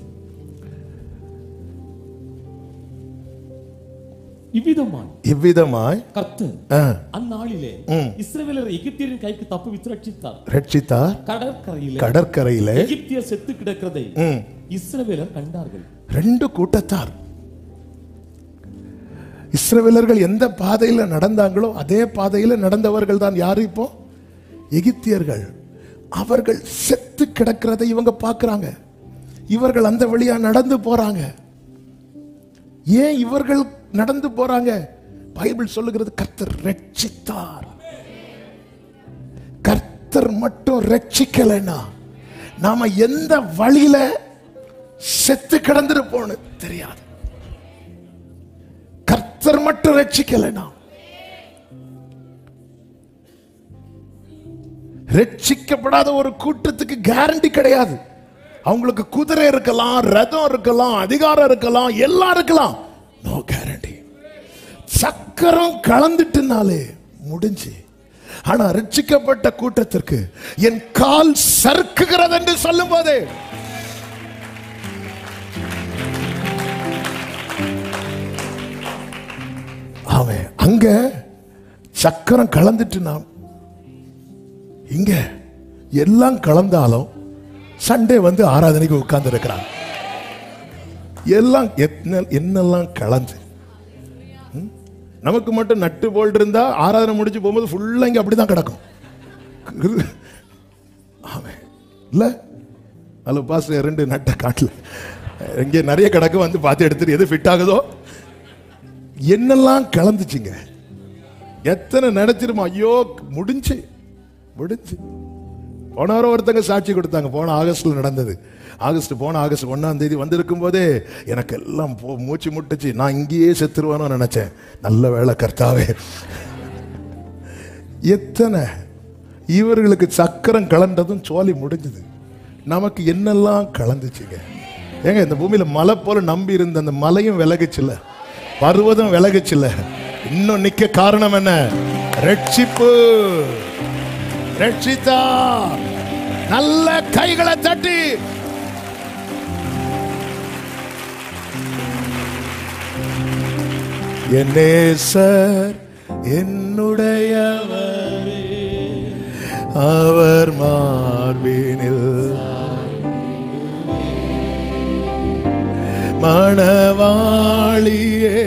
இவ்விதமாய் இவ்விதமாய் கர்த்தர் அஹ், அந்நாளிலே ம். இஸ்ரவேலர் எகிப்தியரின் கைக்கு தப்புவித்து ரட்சித்தார் ரட்சித்தார் கடற்கரையிலே கடற்கரையிலே எகிப்தியர் செத்து கிடக்கிறதை ம், இஸ்ரவேலர் கண்டார்கள் ரெண்டு கூட்டத்தார் இஸ்ரவேலர்கள் எந்த பாதையில நடந்தாங்களோ அதே பாதையில நடந்தவர்கள் தான் யாரு இப்போ எகிப்தியர்கள் அவர்கள் செத்து கிடக்கிறதை இவங்க பார்க்கறாங்க இவர்கள் அந்த வழியா நடந்து போறாங்க ஏன் இவர்கள் நடந்து போறாங்க பைபிள் சொல்லுகிறது கர்த்தர் ரட்சித்தார் கர்த்தர் மட்டும் ரட்சிக்கலைன்னா நாம எந்த வழியில செத்து கிடந்திருப்போன்னு தெரியாது கர்த்தர் மட்டும் ரட்சிக்கல நாம் ரட்சிக்கப்படாத ஒரு கூட்டத்துக்கு கேரண்டி கிடையாது அவங்களுக்கு குதிரை இருக்கலாம் ரதம் இருக்கலாம் அதிகாரம் இருக்கலாம் எல்லாம் இருக்கலாம் நோ கேரண்டி சக்கரம் கலந்துட்டுனாலே முடிஞ்சு ஆனா ரட்சிக்கப்பட்ட கூட்டத்திற்கு என் கால் சறுக்குகிறது என்று சொல்லும் போதே அவன் அங்க சக்கரம் கலந்துட்டு நாம் இங்க எல்லாம் கலந்தாலும் சண்டே வந்து ஆராதனைக்கு உட்கார்ந்து இருக்கிறான் எல்லாம் என்ன- என்னெல்லாம் கலந்து ம்? நமக்கு மட்டும் நட்டு போல்ட் இருந்தா ஆராதனை முடிச்சு போகும்போது ஃபுல்லா இங்க அப்படிதான் கிடக்கும் ஆமென். இல்ல அல்ல பாஸ்டர் ரெண்டு நட்டை காட்டல இங்கே நிறைய கிடக்கு வந்து பார்த்து எடுத்துட்டு எது ஃபிட் ஆகுதோ என்னெல்லாம் கலந்துச்சுங்க எத்தனை நினைச்சிருமா ஐயோ முடிஞ்சு முடிஞ்சு போன வாரம் ஒருத்தங்க சாட்சி கொடுத்தாங்க போன ஆகஸ்ட்ல நடந்தது ஆகஸ்ட் போன ஆகஸ்ட் ஒன்னாம் தேதி வந்திருக்கும் போதே எனக்கு எல்லாம் போ- மூச்சு முட்டுச்சு நான் இங்கேயே செத்துருவானோ நினைச்சேன் நல்ல வேளை கர்த்தாவே எத்தனை இவர்களுக்கு சக்கரம் கலண்டதும் சோலி முடிஞ்சது நமக்கு என்னெல்லாம் கலந்துச்சுங்க ஏங்க இந்த பூமியில மலை போல நம்பி இருந்த அந்த மலையும் விலகுச்சுல பர்வதம் விலகுச்சுல இன்னும் நிக்க காரணம் என்ன ரட்சிப்பு ரட்சித்தா நல்ல கைகளை தட்டி என் நேசர் என்னுடையவர் அவர் மார்பினில் மணவாளியே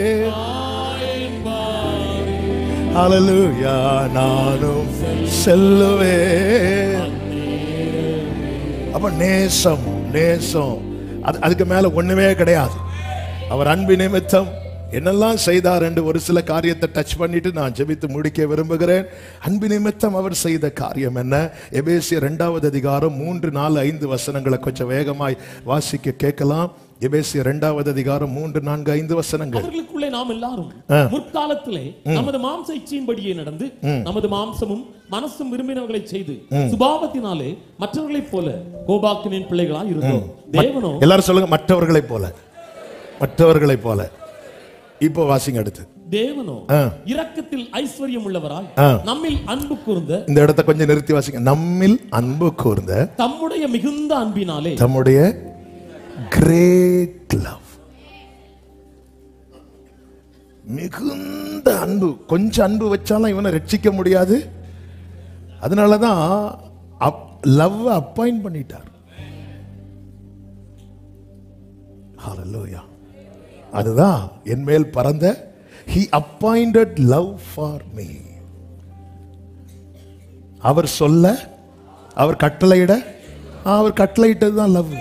ஹalleluya நானும் செல்லுவேன் அப்ப நேசம் நேசம் அது அதுக்கு மேல ஒண்ணுமே கிடையாது அவர் அன்பு நிமித்தம் என்னெல்லாம் செய்தார் என்று ஒரு சில காரியத்தை டச் பண்ணிட்டு நான் ஜெபித்து முடிக்க விரும்புகிறேன் அன்பு நிமித்தம் அவர் செய்த காரியம் என்ன எபேசிய இரண்டாவது அதிகாரம் மூன்று நாலு ஐந்து வசனங்களை கொஞ்சம் வேகமாய் வாசிக்க கேட்கலாம் எபேசிய இரண்டாவது அதிகாரம் மூன்று நான்கு ஐந்து வசனங்கள் அவர்களுக்குள்ளே நாம் எல்லாரும் ஆ. முற்காலத்திலே நமது மாம்ச இச்சையின்படியே நடந்து நமது மாம்சமும் மனசும் விரும்பினவர்களை செய்து சுபாவத்தினாலே மற்றவர்களைப் போல கோபாக்கினின் பிள்ளைகளா இருந்தோம் தேவனோ எல்லாரும் சொல்லுங்க மற்றவர்களைப் போல மற்றவர்களைப் போல இப்போ வாசிங்க அடுத்து தேவனோ ஆ. இரக்கத்தில் ஐஸ்வர்யம் உள்ளவராய் ஆ. நம்மில் அன்பு கூர்ந்த இந்த இடத்தை கொஞ்சம் நிறுத்தி வாசிங்க நம்மில் அன்பு கூர்ந்த தம்முடைய மிகுந்த அன்பினாலே தம்முடைய கிரேட் லவ் மிகுந்த அன்பு கொஞ்சம் அன்பு வச்சாலும் இவனை ரட்சிக்க முடியாது அதனாலதான் லவ் அப்பாயிண்ட் பண்ணிட்டார் Hallelujah. அதுதான் என் மேல் பறந்த he appointed love for me அவர் சொல்ல அவர் கட்டளையிட அவர் கட்டளையிட்டது தான் லவ்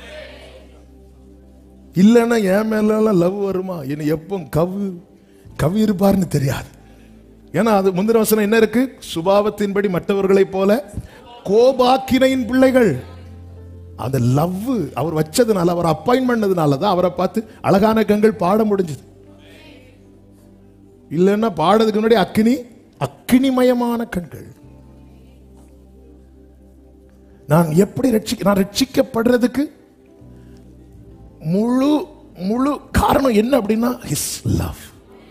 இல்லைன்னா என் மேல லவ் வருமா என்ன எப்போ கவு கவி இருப்பார்னு தெரியாது ஏன்னா அது முந்தின வசனம் என்ன இருக்கு சுபாவத்தின்படி மற்றவர்களைப் போல கோபாக்கினையின் பிள்ளைகள் அந்த லவ் அவர் வச்சதுனால அவர் அப்பாயின் பண்ணதுனால தான் அவரை பார்த்து அழகான கண்கள் பாட முடிஞ்சது இல்லைன்னா பாடுறதுக்கு முன்னாடி அக்கினி அக்கினிமயமான கண்கள் நான் எப்படி ரட்சிக்க நான் ரட்சிக்கப்படுறதுக்கு முழு முழு காரணம் என்ன அப்படின்னா ஹிஸ் லவ்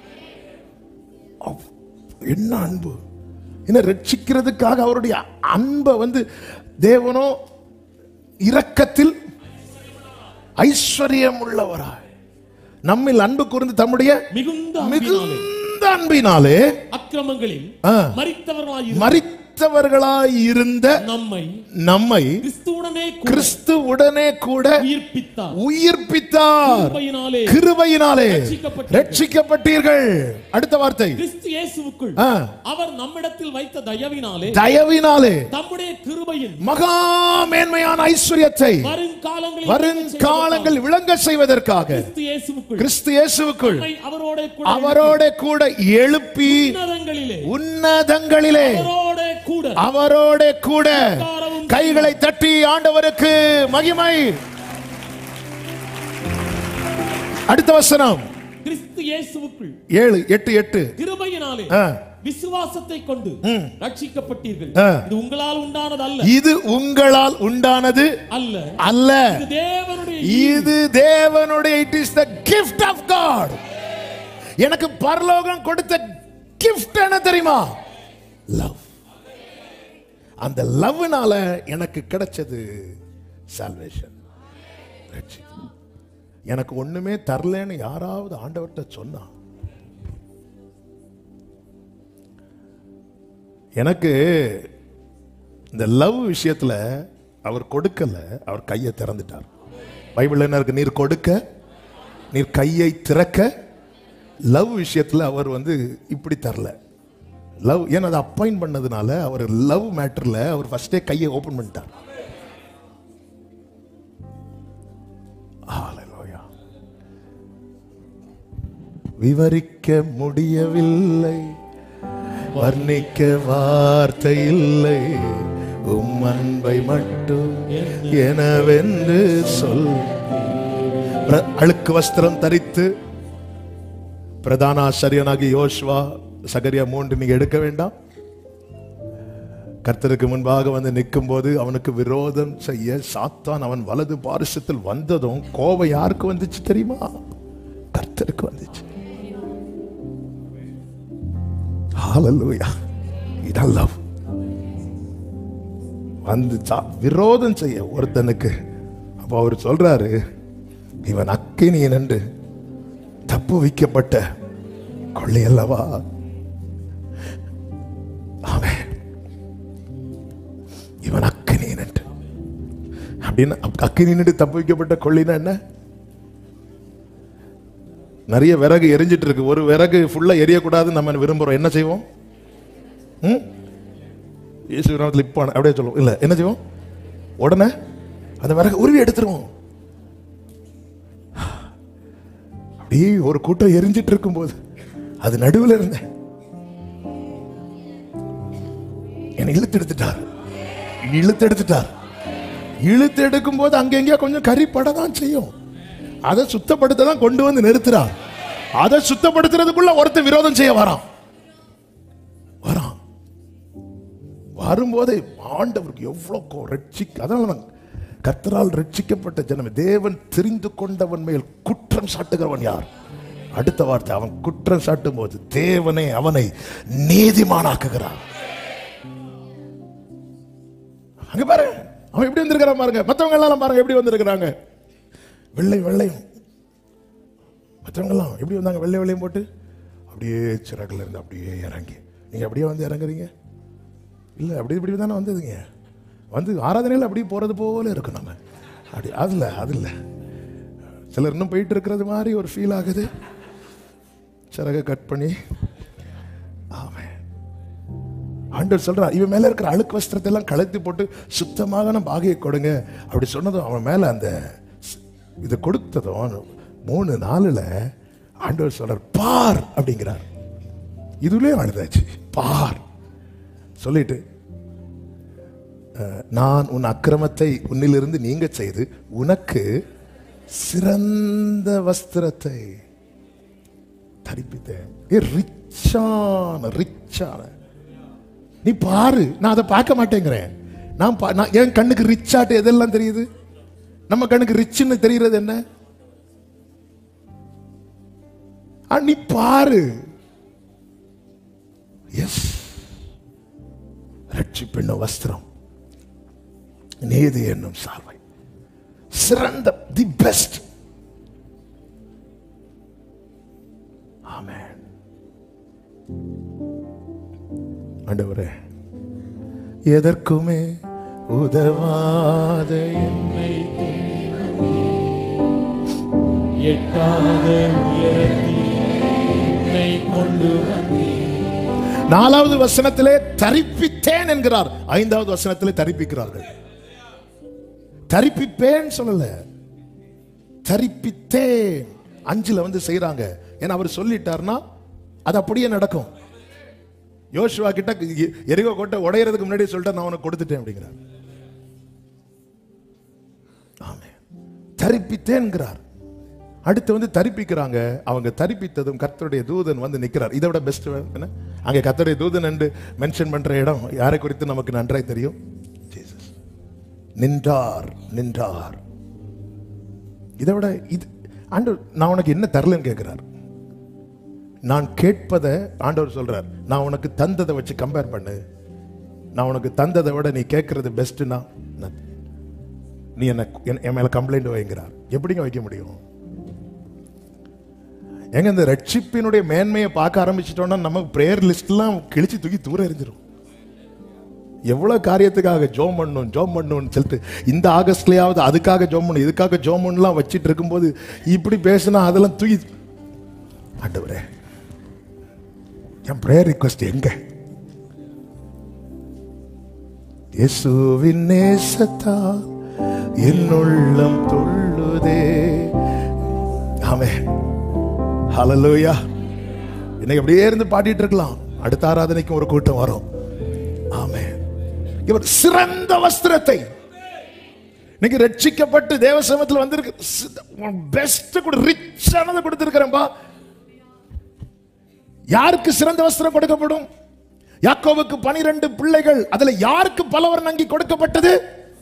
என்ன அன்பு என்ன ரட்சிக்கிறதுக்காக அவருடைய அன்பை வந்து தேவனோ இரக்கத்தில் ஐஸ்வர்யம் உள்ளவராய் நம்மில் அன்பு கூர்ந்து தம்முடைய மிகுந்த அன்பினாலே மிகுந்த அன்பினாலே அக்கிரமங்களில் ஆ, மரித்தவர்களாய் இருந்த மரித்தவர்களாய் இருந்த நம்மை நம்மை கிறிஸ்துவுடனே கூட கிறிஸ்து உடனே கூட உயிர்ப்பித்தார் உயிர்ப்பித்தார் கிருபையினாலே கிருபையினாலே ரட்சிக்கப்பட்டீர்கள். ரட்சிக்கப்பட்டீர்கள் அடுத்த வார்த்தை கிறிஸ்து இயேசுவுக்குள் ஆ, அவர் நம்மிடத்தில் வைத்த தயவினாலே தயவினாலே தம்முடைய கிருபையின் மகா மேன்மையான ஐஸ்வர்யத்தை வருங்காலங்களில் வருங்காலங்கள் விளங்க செய்வதற்காக கிறிஸ்து இயேசுவுக்குள் கிறிஸ்து இயேசுவுக்குள் நம்மை அவரோட கூட அவரோட கூட எழுப்பி உன்னதங்களிலே உன்னதங்களிலே அவரோட கூட அவரோட கூட கைகளை தட்டி ஆண்டவருக்கு மகிமை அடுத்த வசனம் கிறிஸ்து இயேசுவுக்குள் ஏழு எட்டு எட்டு கிருபையினாலே ஆ. விசுவாசத்தை கொண்டு ரட்சிக்கப்பட்டீர்கள் ஆ. இது உங்களால் உண்டானது அல்ல இது உங்களால் உண்டானது அல்ல அல்ல இது தேவனுடைய இது தேவனுடைய it is the gift of God எனக்கு பரலோகம் கொடுத்த கிஃப்ட் என்ன தெரியுமா லவ் அந்த லவ்னால எனக்கு கிடைச்சது சால்வேஷன் எனக்கு ஒண்ணுமே தரலன்னு யாராவது ஆண்டவர்கிட்ட சொன்னா எனக்கு இந்த லவ் விஷயத்துல அவர் கொடுக்கல அவர் கையை திறந்துட்டார் பைபிள்ல என்ன இருக்கு நீர் கொடுக்க நீர் கையை திறக்க லவ் விஷயத்துல அவர் வந்து இப்படி தரல லவ் ஏன்னா அதை அப்பாயிண்ட் பண்ணதுனால அவர் லவ் மேட்டர்ல அவர் ஃபர்ஸ்டே கையை ஓபன் பண்ணிட்டார் Hallelujah. விவரிக்க முடியவில்லை வர்ணிக்க வார்த்தை இல்லை உம் அன்பை மட்டும் எனவென்று சொல் பிர- அழுக்கு வஸ்திரம் தரித்து பிரதான ஆசிரியனாகி யோஷ்வா சகரியா மூன்று நீங்க எடுக்க வேண்டாம் கர்த்தருக்கு முன்பாக வந்து நிற்கும் போது அவனுக்கு விரோதம் செய்ய சாத்தான் அவன் வலது பாரிசத்தில் வந்ததும் கோபம் யாருக்கு வந்துச்சு தெரியுமா கர்த்தருக்கு வந்துச்சு ஹalleluya இதான் love வந்து சா- விரோதம் செய்ய ஒருத்தனுக்கு அப்ப அவர் சொல்றாரு இவன் அக்கினியன் என்று தப்பு வைக்கப்பட்ட கொள்ளை அல்லவா ஆமென் இவன் அக்கினியன் என்று அப்படின்னு அப்- அக்கினியன் என்று தப்பு வைக்கப்பட்ட கொள்ளினா என்ன நிறைய விறகு எரிஞ்சிட்டு இருக்கு ஒரு விறகு ஃபுல்லா எரியக்கூடாதுன்னு நம்ம விரும்புறோம் என்ன செய்வோம் ம்? இயேசு நாமத்தில் இப்போ அப்படியே சொல்லுவோம் இல்ல என்ன செய்வோம் உடனே அந்த விறகு உருவி எடுத்துருவோம் அப்படியே ஒரு கூட்டம் எரிஞ்சிட்டு இருக்கும்போது அது நடுவில் இருந்தேன் என்னை இழுத்து எடுத்துட்டார் இழுத்து எடுத்துட்டார் இழுத்து எடுக்கும் போது அங்கெங்கேயோ கொஞ்சம் கறி படதான் செய்யும் அதை சுத்தப்படுத்த தான் கொண்டு வந்து நிறுத்துறார் அதை சுத்தப்படுத்துறதுக்குள்ள ஒருத்தன் விரோதம் செய்ய வரான் வரான் வரும்போதே ஆண்டவருக்கு எவ்வளவு ரட்சிக்க அதனால தான் கர்த்தரால் ரட்சிக்கப்பட்ட ஜனமே தேவன் தெரிந்து கொண்டவன் மேல் குற்றம் சாட்டுகிறவன் யார் அடுத்த வார்த்தை அவன் குற்றம் சாட்டும் போது தேவனே அவனை நீதிமானாக்குகிறான் அங்க பாரு அவன் எப்படி வந்திருக்கிறான் பாருங்க மத்தவங்க எல்லாம் பாருங்க எப்படி வந்திருக்கிறாங்க வெள்ளை வெள்ளையும் மற்றவங்க எல்லாம் எப்படி வந்தாங்க வெள்ளை வெள்ளையும் போட்டு அப்படியே சிறகுல இருந்து அப்படியே இறங்கி நீங்க அப்படியே வந்து இறங்குறீங்க இல்ல அப்படி இப்படி தானே வந்ததுங்க வந்து ஆராதனையில் அப்படியே போறது போல இருக்கும் நம்ம அப்படி அதுல அதுல சிலர் இன்னும் போயிட்டு இருக்கிறது மாதிரி ஒரு ஃபீல் ஆகுது சிறகை கட் பண்ணி ஆமென் ஆண்டவர் சொல்றார் இவன் மேல இருக்கிற அழுக்கு வஸ்திரத்தை எல்லாம் களைத்து போட்டு சுத்தமான பாகையை கொடுங்க அப்படி சொன்னதும் அவன் மேல அந்த ஸ்- இது கொடுத்ததும் மூணு நாளுல ஆண்டவர் சொல்றார் பார் அப்படிங்கிறார் இதுலயே அழுதாச்சு பார் சொல்லிட்டு அஹ், நான் உன் அக்கிரமத்தை உன்னிலிருந்து நீங்க செய்து உனக்கு சிறந்த வஸ்திரத்தை தரிப்பித்தேன் ஏ ரிச்சான ரிச்சான நீ பாரு நான் அதை பார்க்க மாட்டேங்கிறேன் நான் பா- நான் என் கண்ணுக்கு ரிச்சாட்டு எதெல்லாம் தெரியுது நம்ம கண்ணுக்கு ரிச்சுன்னு தெரிகிறது என்ன ஆ, நீ பாரு எஸ் ரட்சிப்பு வஸ்திரம் நீதி என்னும் சார்வை சிறந்த தி பெஸ்ட் ஆமென் ஆண்டவரே எதற்குமே உதவாத என்னை எட்டாத உயரத்தில் என்னை கொண்டு வந்தீர். நாலாவது வசனத்திலே தரிப்பித்தேன் என்கிறார் ஐந்தாவது வசனத்திலே தரிப்பிக்கிறார்கள் தரிப்பிப்பேன் சொல்லல தரிப்பித்தேன் அஞ்சுல வந்து செய்றாங்க ஏன்னா அவர் சொல்லிட்டார்னா அது அப்படியே நடக்கும் யோசுவா கிட்ட எ- எரிகோ கோட்டை உடையறதுக்கு முன்னாடி சொல்லிட்டு நான் உனக்கு கொடுத்துட்டேன் அப்படிங்கிறார் ஆமென் தரிப்பித்தேன்கிறார் அடுத்து வந்து தரிப்பிக்கிறாங்க அவங்க தரிப்பித்ததும் கர்த்தருடைய தூதன் வந்து நிக்கிறார் இதை விட பெஸ்ட் என்ன அங்கே கர்த்தருடைய தூதன் என்று மென்ஷன் பண்ற இடம் யாரை குறித்து நமக்கு நன்றாய் தெரியும் ஜீசஸ் நின்றார் நின்றார் இதை விட இது ஆண்டவர் நான் உனக்கு என்ன தரலன்னு கேட்கிறார் நான் கேட்பதை ஆண்டவர் சொல்றார் நான் உனக்கு தந்ததை வச்சு கம்பேர் பண்ணு நான் உனக்கு தந்ததை விட நீ கேட்கறது பெஸ்ட்னா நீ என்ன என் என் மேல கம்ப்ளைண்ட் வைங்கிறார் எப்படிங்க வைக்க முடியும் எங்க இந்த ரட்சிப்பினுடைய மேன்மையை பார்க்க ஆரம்பிச்சிட்டோம்னா நம்ம பிரேயர் லிஸ்ட்லாம் கிழிச்சு தூக்கி தூர எறிஞ்சிரும் எவ்வளவு காரியத்துக்காக ஜோம் பண்ணணும் ஜோம் பண்ணணும்னு சொல்லிட்டு இந்த ஆகஸ்ட்லயாவது அதுக்காக ஜோம் பண்ணணும் இதுக்காக ஜோம் பண்ணலாம் வச்சிட்டு இருக்கும்போது இப்படி பேசினா அதெல்லாம் தூக்கி ஆண்டவரே என் பிரேயர் ரிக்வஸ்ட் எங்க இயேசுவின் நேசத்தால் என் உள்ளம் துள்ளுதே ஆமே ஹalleluya இன்னைக்கு அப்படியே இருந்து பாடிட்டு இருக்கலாம் அடுத்த ஆராதனைக்கு ஒரு கூட்டம் வரும் ஆமே இவர் சிறந்த வஸ்திரத்தை இன்னைக்கு ரட்சிக்கப்பட்டு தேவசமத்தில் வந்திருக்கு பெஸ்ட் கூட ரிச்சானதை கொடுத்திருக்கிறேன்பா யாருக்கு சிறந்த வஸ்திரம் கொடுக்கப்படும் யாக்கோவுக்கு பனிரெண்டு பிள்ளைகள் அதுல யாருக்கு பலவர் நங்கி கொடுக்கப்பட்டது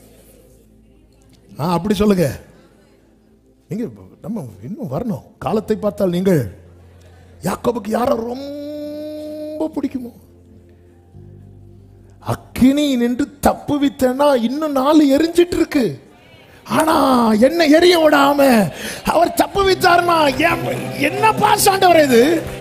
ஆ, அப்படி சொல்லுங்க நீங்க நம்ம இன்னும் வரணும் காலத்தை பார்த்தால் நீங்கள் யாக்கோபுக்கு யார ரொம்ப பிடிக்குமோ அக்கினி நின்று தப்பு வித்தனா இன்னும் நாலு எரிஞ்சிட்டு இருக்கு ஆனா என்ன எரிய விடாம அவர் தப்பு வித்தாருன்னா ஏன்- என்ன பாஸ் ஆண்டவர் இது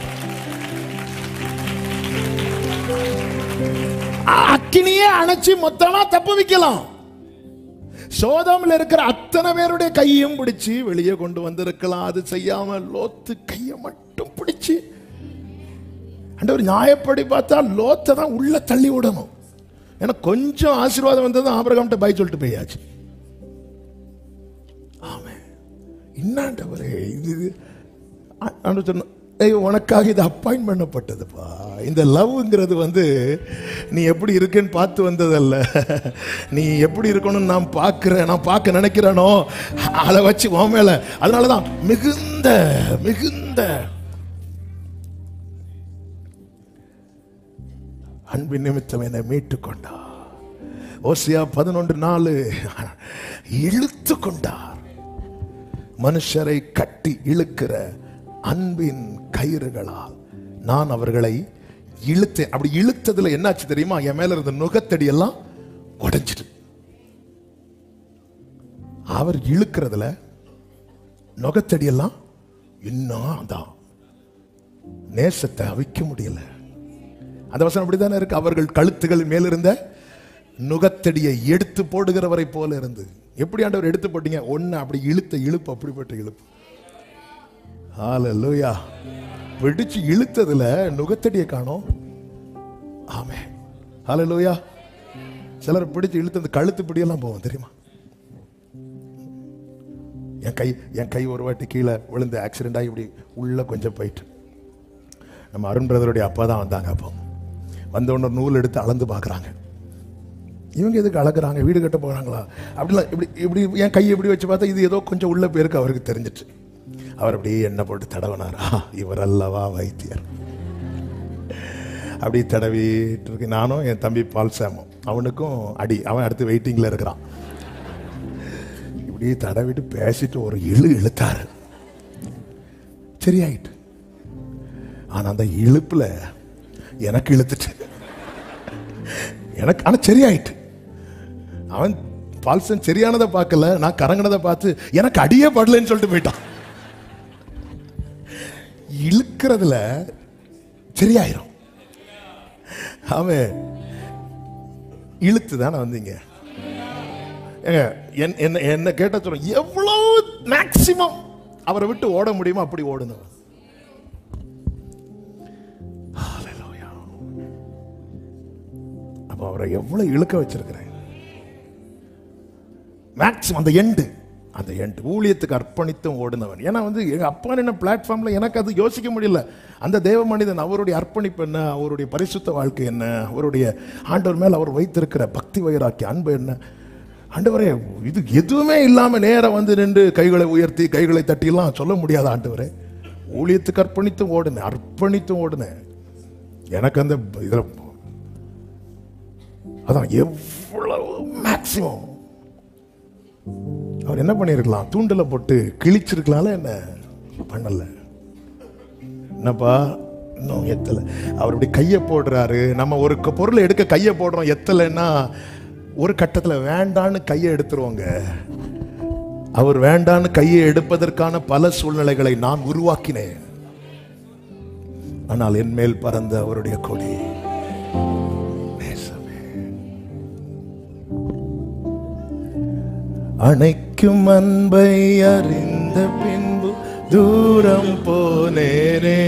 அக்கினியே அணைச்சு மொத்தமா தப்பு வைக்கலாம் சோதம்ல இருக்கிற அத்தனை பேருடைய கையும் பிடிச்சு வெளியே கொண்டு வந்திருக்கலாம் அது செய்யாம லோத்து கையை மட்டும் பிடிச்சு ஆண்டவர் நியாயப்படி பார்த்தா லோத்தை தான் உள்ள தள்ளி விடணும் ஏன்னா கொஞ்சம் ஆசீர்வாதம் வந்ததும் ஆபரகாம்கிட்ட பை சொல்லிட்டு போயாச்சு ஆமென் இன்னாண்டவரே இது இது ஆ- ஆண்டவர் சொன்ன ஏய் உனக்காக இது அப்பாயின்ட் பண்ணப்பட்டதுப்பா இந்த லவ்ங்கிறது வந்து நீ எப்படி இருக்கேன்னு பார்த்து வந்ததல்ல நீ எப்படி இருக்கணும்னு நான் பார்க்கிறேன் நான் பார்க்க நினைக்கிறேனோ அதை வச்சு உன் மேல அதனால தான் மிகுந்த மிகுந்த அன்பின் நிமித்தம் என்னை மீட்டு கொண்டார் ஓசியா பதினொன்று நாலு இழுத்து கொண்டார் மனுஷரை கட்டி இழுக்கிற அன்பின் கயிறுகளால் நான் அவர்களை இழுத்தேன் அப்படி இழுத்ததுல என்னாச்சு தெரியுமா என் மேல இருந்த நுகத்தடி எல்லாம் உடைஞ்சிட்டு அவர் இழுக்கிறதுல நுகத்தடி எல்லாம் இன்னும் தான் நேசத்தை அவிக்க முடியல அந்த வசனம் அப்படித்தானே இருக்கு அவர்கள் கழுத்துகள் மேலிருந்த நுகத்தடியை எடுத்து போடுகிறவரை போல இருந்து எப்படி ஆண்டவர் எடுத்து போட்டீங்க ஒன்னு அப்படி இழுத்த இழுப்பு அப்படிப்பட்ட இழுப்பு ஹalleluya பிடிச்சு இழுத்ததுல நுகத்தடியை காணோம் ஆமே ஹalleluya சிலர் பிடிச்சு இழுத்து அந்த கழுத்து பிடியெல்லாம் போவோம் தெரியுமா என் கை என் கை ஒரு வாட்டி கீழே விழுந்து ஆக்சிடென்ட் ஆகி இப்படி உள்ள கொஞ்சம் போயிட்டு நம்ம அருண் பிரதருடைய அப்பா தான் வந்தாங்க அப்போ வந்த உடனே ஒரு நூல் எடுத்து அளந்து பார்க்குறாங்க இவங்க எதுக்கு அளக்குறாங்க வீடு கட்ட போகிறாங்களா அப்படிலாம் இப்படி இப்படி என் கையை இப்படி வச்சு பார்த்தா இது ஏதோ கொஞ்சம் உள்ள பேருக்கு அவருக்கு தெரிஞ்சிட்டு அவர் அப்படியே எண்ணெய் போட்டு தடவினாரா இவர் அல்லவா வைத்தியர் அப்படி தடவிட்டு இருக்கு நானும் என் தம்பி பால் சாமும் அவனுக்கும் அடி அவன் அடுத்து வெயிட்டிங்கில் இருக்கிறான் இப்படி தடவிட்டு பேசிட்டு ஒரு இழு இழுத்தாரு சரியாயிட்டு ஆனா அந்த இழுப்புல எனக்கு இழுத்துட்டு எனக்கு ஆனா சரியாயிட்டு அவன் பால்சன் சரியானதை பார்க்கல நான் கரங்கினதை பார்த்து எனக்கு அடியே படலன்னு சொல்லிட்டு போயிட்டான் இழுக்கிறதுல சரியாயிரும் அவன் இழுத்து தானே வந்தீங்க ஏங்க, என்- என்ன என்ன கேட்ட சொல்றேன் எவ்வளவு மேக்சிமம் அவரை விட்டு ஓட முடியுமோ அப்படி ஓடுனவன் Hallelujah. அப்ப அவரை எவ்வளவு இழுக்க வச்சிருக்கிறேன் மேக்சிமம் அந்த எண்டு அந்த எண்டு ஊழியத்துக்கு அர்ப்பணித்தும் ஓடுனவன் ஏன்னா வந்து எங்க அப்பா என்ன பிளாட்ஃபார்ம்ல எனக்கு அது யோசிக்க முடியல அந்த தேவ மனிதன் அவருடைய அர்ப்பணிப்பு என்ன அவருடைய பரிசுத்த வாழ்க்கை என்ன அவருடைய ஆண்டவர் மேல் அவர் வைத்திருக்கிற பக்தி வைராக்கி அன்பு என்ன ஆண்டவரே இது எதுவுமே இல்லாம நேரா வந்து நின்று கைகளை உயர்த்தி கைகளை தட்டிலாம் சொல்ல முடியாது ஆண்டவரே ஊழியத்துக்கு அர்ப்பணித்து ஓடுனேன் அர்ப்பணித்து ஓடுனேன் எனக்கு அந்த இதுல அதான் எவ்வளவு மேக்சிமம் அவர் என்ன பண்ணிருக்கலாம் தூண்டல போட்டு கிழிச்சிருக்கலாம்ல என்ன பண்ணல என்னப்பா இன்னும் எத்தல அவர் இப்படி கையை போடுறாரு நம்ம ஒரு க- பொருளை எடுக்க கையை போடுறோம் எத்தலைன்னா ஒரு கட்டத்துல வேண்டான்னு கையை எடுத்துருவோங்க அவர் வேண்டான்னு கையை எடுப்பதற்கான பல சூழ்நிலைகளை நான் உருவாக்கினேன் ஆனால் என் மேல் பறந்த அவருடைய கொடி நேசமே. அணைக்கும் அன்பை அறிந்த பின்பு தூரம் போனேனே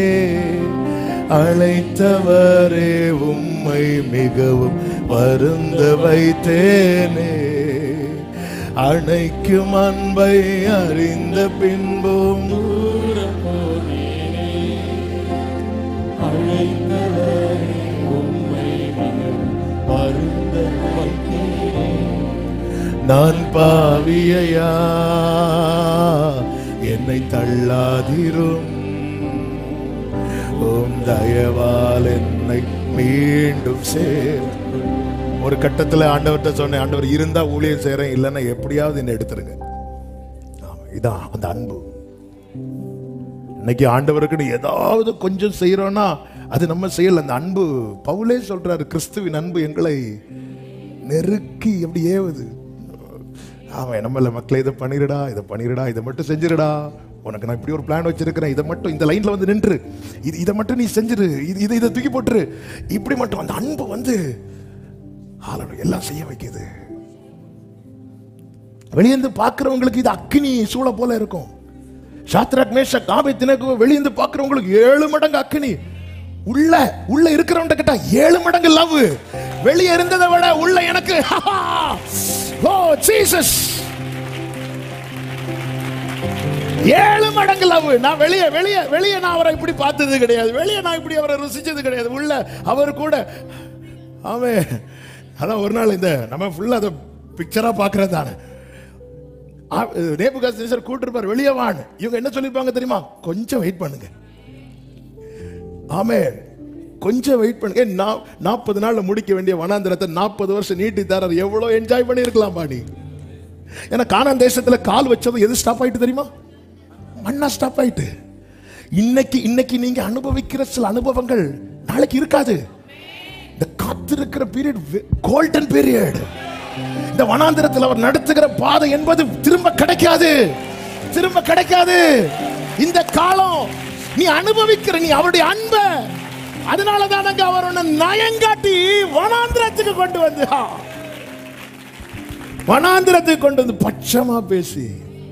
அழைத்தவரே உம்மை மிகவும் வருந்த வைத்தேனே அணைக்கும் அன்பை அறிந்த பின்பும் தூரம் போனேனே. அழைத்தவரே உம்மை மிகவும் வருந்த வைத்தேனே. நான் பாவியையா என்னை தள்ளாதிரும் உம் தயவால் என்னை மீண்டும் சேர் ஒரு கட்டத்துல ஆண்டவர்கிட்ட சொன்னேன் ஆண்டவர் இருந்தா ஊழியம் செய்றேன் இல்லைன்னா எப்படியாவது என்னை எடுத்துருங்க ஆமா, இதான் அந்த அன்பு இன்னைக்கு ஆண்டவருக்குன்னு ஏதாவது கொஞ்சம் செய்யறோம்னா அது நம்ம செய்யல அந்த அன்பு பவுலே சொல்றாரு கிறிஸ்துவின் அன்பு எங்களை நெருக்கி எப்படி ஏவுது அவன் நம்மள மக்களை இதை பண்ணிருடா இதை பண்ணிருடா இதை மட்டும் செஞ்சிருடா உனக்கு நான் இப்படி ஒரு பிளான் வச்சிருக்கிறேன் இதை மட்டும் இந்த லைன்ல வந்து நின்று இது இதை மட்டும் நீ செஞ்சிரு இது இதை இதை தூக்கி போட்டுரு இப்படி மட்டும் அந்த அன்பு வந்து ஹalleluya, எல்லாம் செய்ய வைக்குது வெளியேந்து பார்க்கிறவங்களுக்கு இது அக்கினி சூளை போல இருக்கும் சாத்ராக் மேஷக் ஆபத்தினக்கு வெளியேந்து பார்க்கிறவங்களுக்கு ஏழு மடங்கு அக்கினி உள்ள உள்ள இருக்கிறவன்ட்ட கிட்ட ஏழு மடங்கு லவ் வெளியே இருந்ததை விட உள்ள எனக்கு ஓ ஜீசஸ் ஏழு மடங்கு லவ் நான் வெளியே வெளியே வெளியே நான் அவரை இப்படி பார்த்தது கிடையாது வெளியே நான் இப்படி அவரை ருசிச்சது கிடையாது உள்ள அவர் கூட அவன் அதான் ஒரு நாள் இந்த நம்ம ஃபுல்லா அதை பிக்சரா பார்க்கறது தானே நேபுகாஸ் கூட்டிருப்பார் வெளியே வான்னு இவங்க என்ன சொல்லிருப்பாங்க தெரியுமா கொஞ்சம் வெயிட் பண்ணுங்க ஆமே கொஞ்சம் வெயிட் பண்ணுங்க ஏன் நா- நாற்பது நாள்ல முடிக்க வேண்டிய வனாந்திரத்தை நாற்பது வருஷம் நீட்டி தரார் எவ்வளவு என்ஜாய் பண்ணிருக்கலாம் பாடி ஏன்னா கானான் தேசத்துல கால் வச்சது எது ஸ்டாப் ஆயிட்டு தெரியுமா மண்ணா ஸ்டாப் ஆயிட்டு இன்னைக்கு இன்னைக்கு நீங்க அனுபவிக்கிற சில அனுபவங்கள் நாளைக்கு இருக்காது இந்த காத்திருக்கிற பீரியட் கோல்டன் பீரியட் இந்த வனாந்திரத்தில் அவர் நடத்துகிற பாதை என்பது திரும்ப கிடைக்காது திரும்ப கிடைக்காது இந்த காலம் நீ அனுபவிக்கிற நீ அவருடைய அன்ப அதனாலதான் அங்க அவர் உன்னை நயங்காட்டி வனாந்திரத்துக்கு கொண்டு வந்து வனாந்திரத்துக்கு கொண்டு வந்து பட்சமா பேசி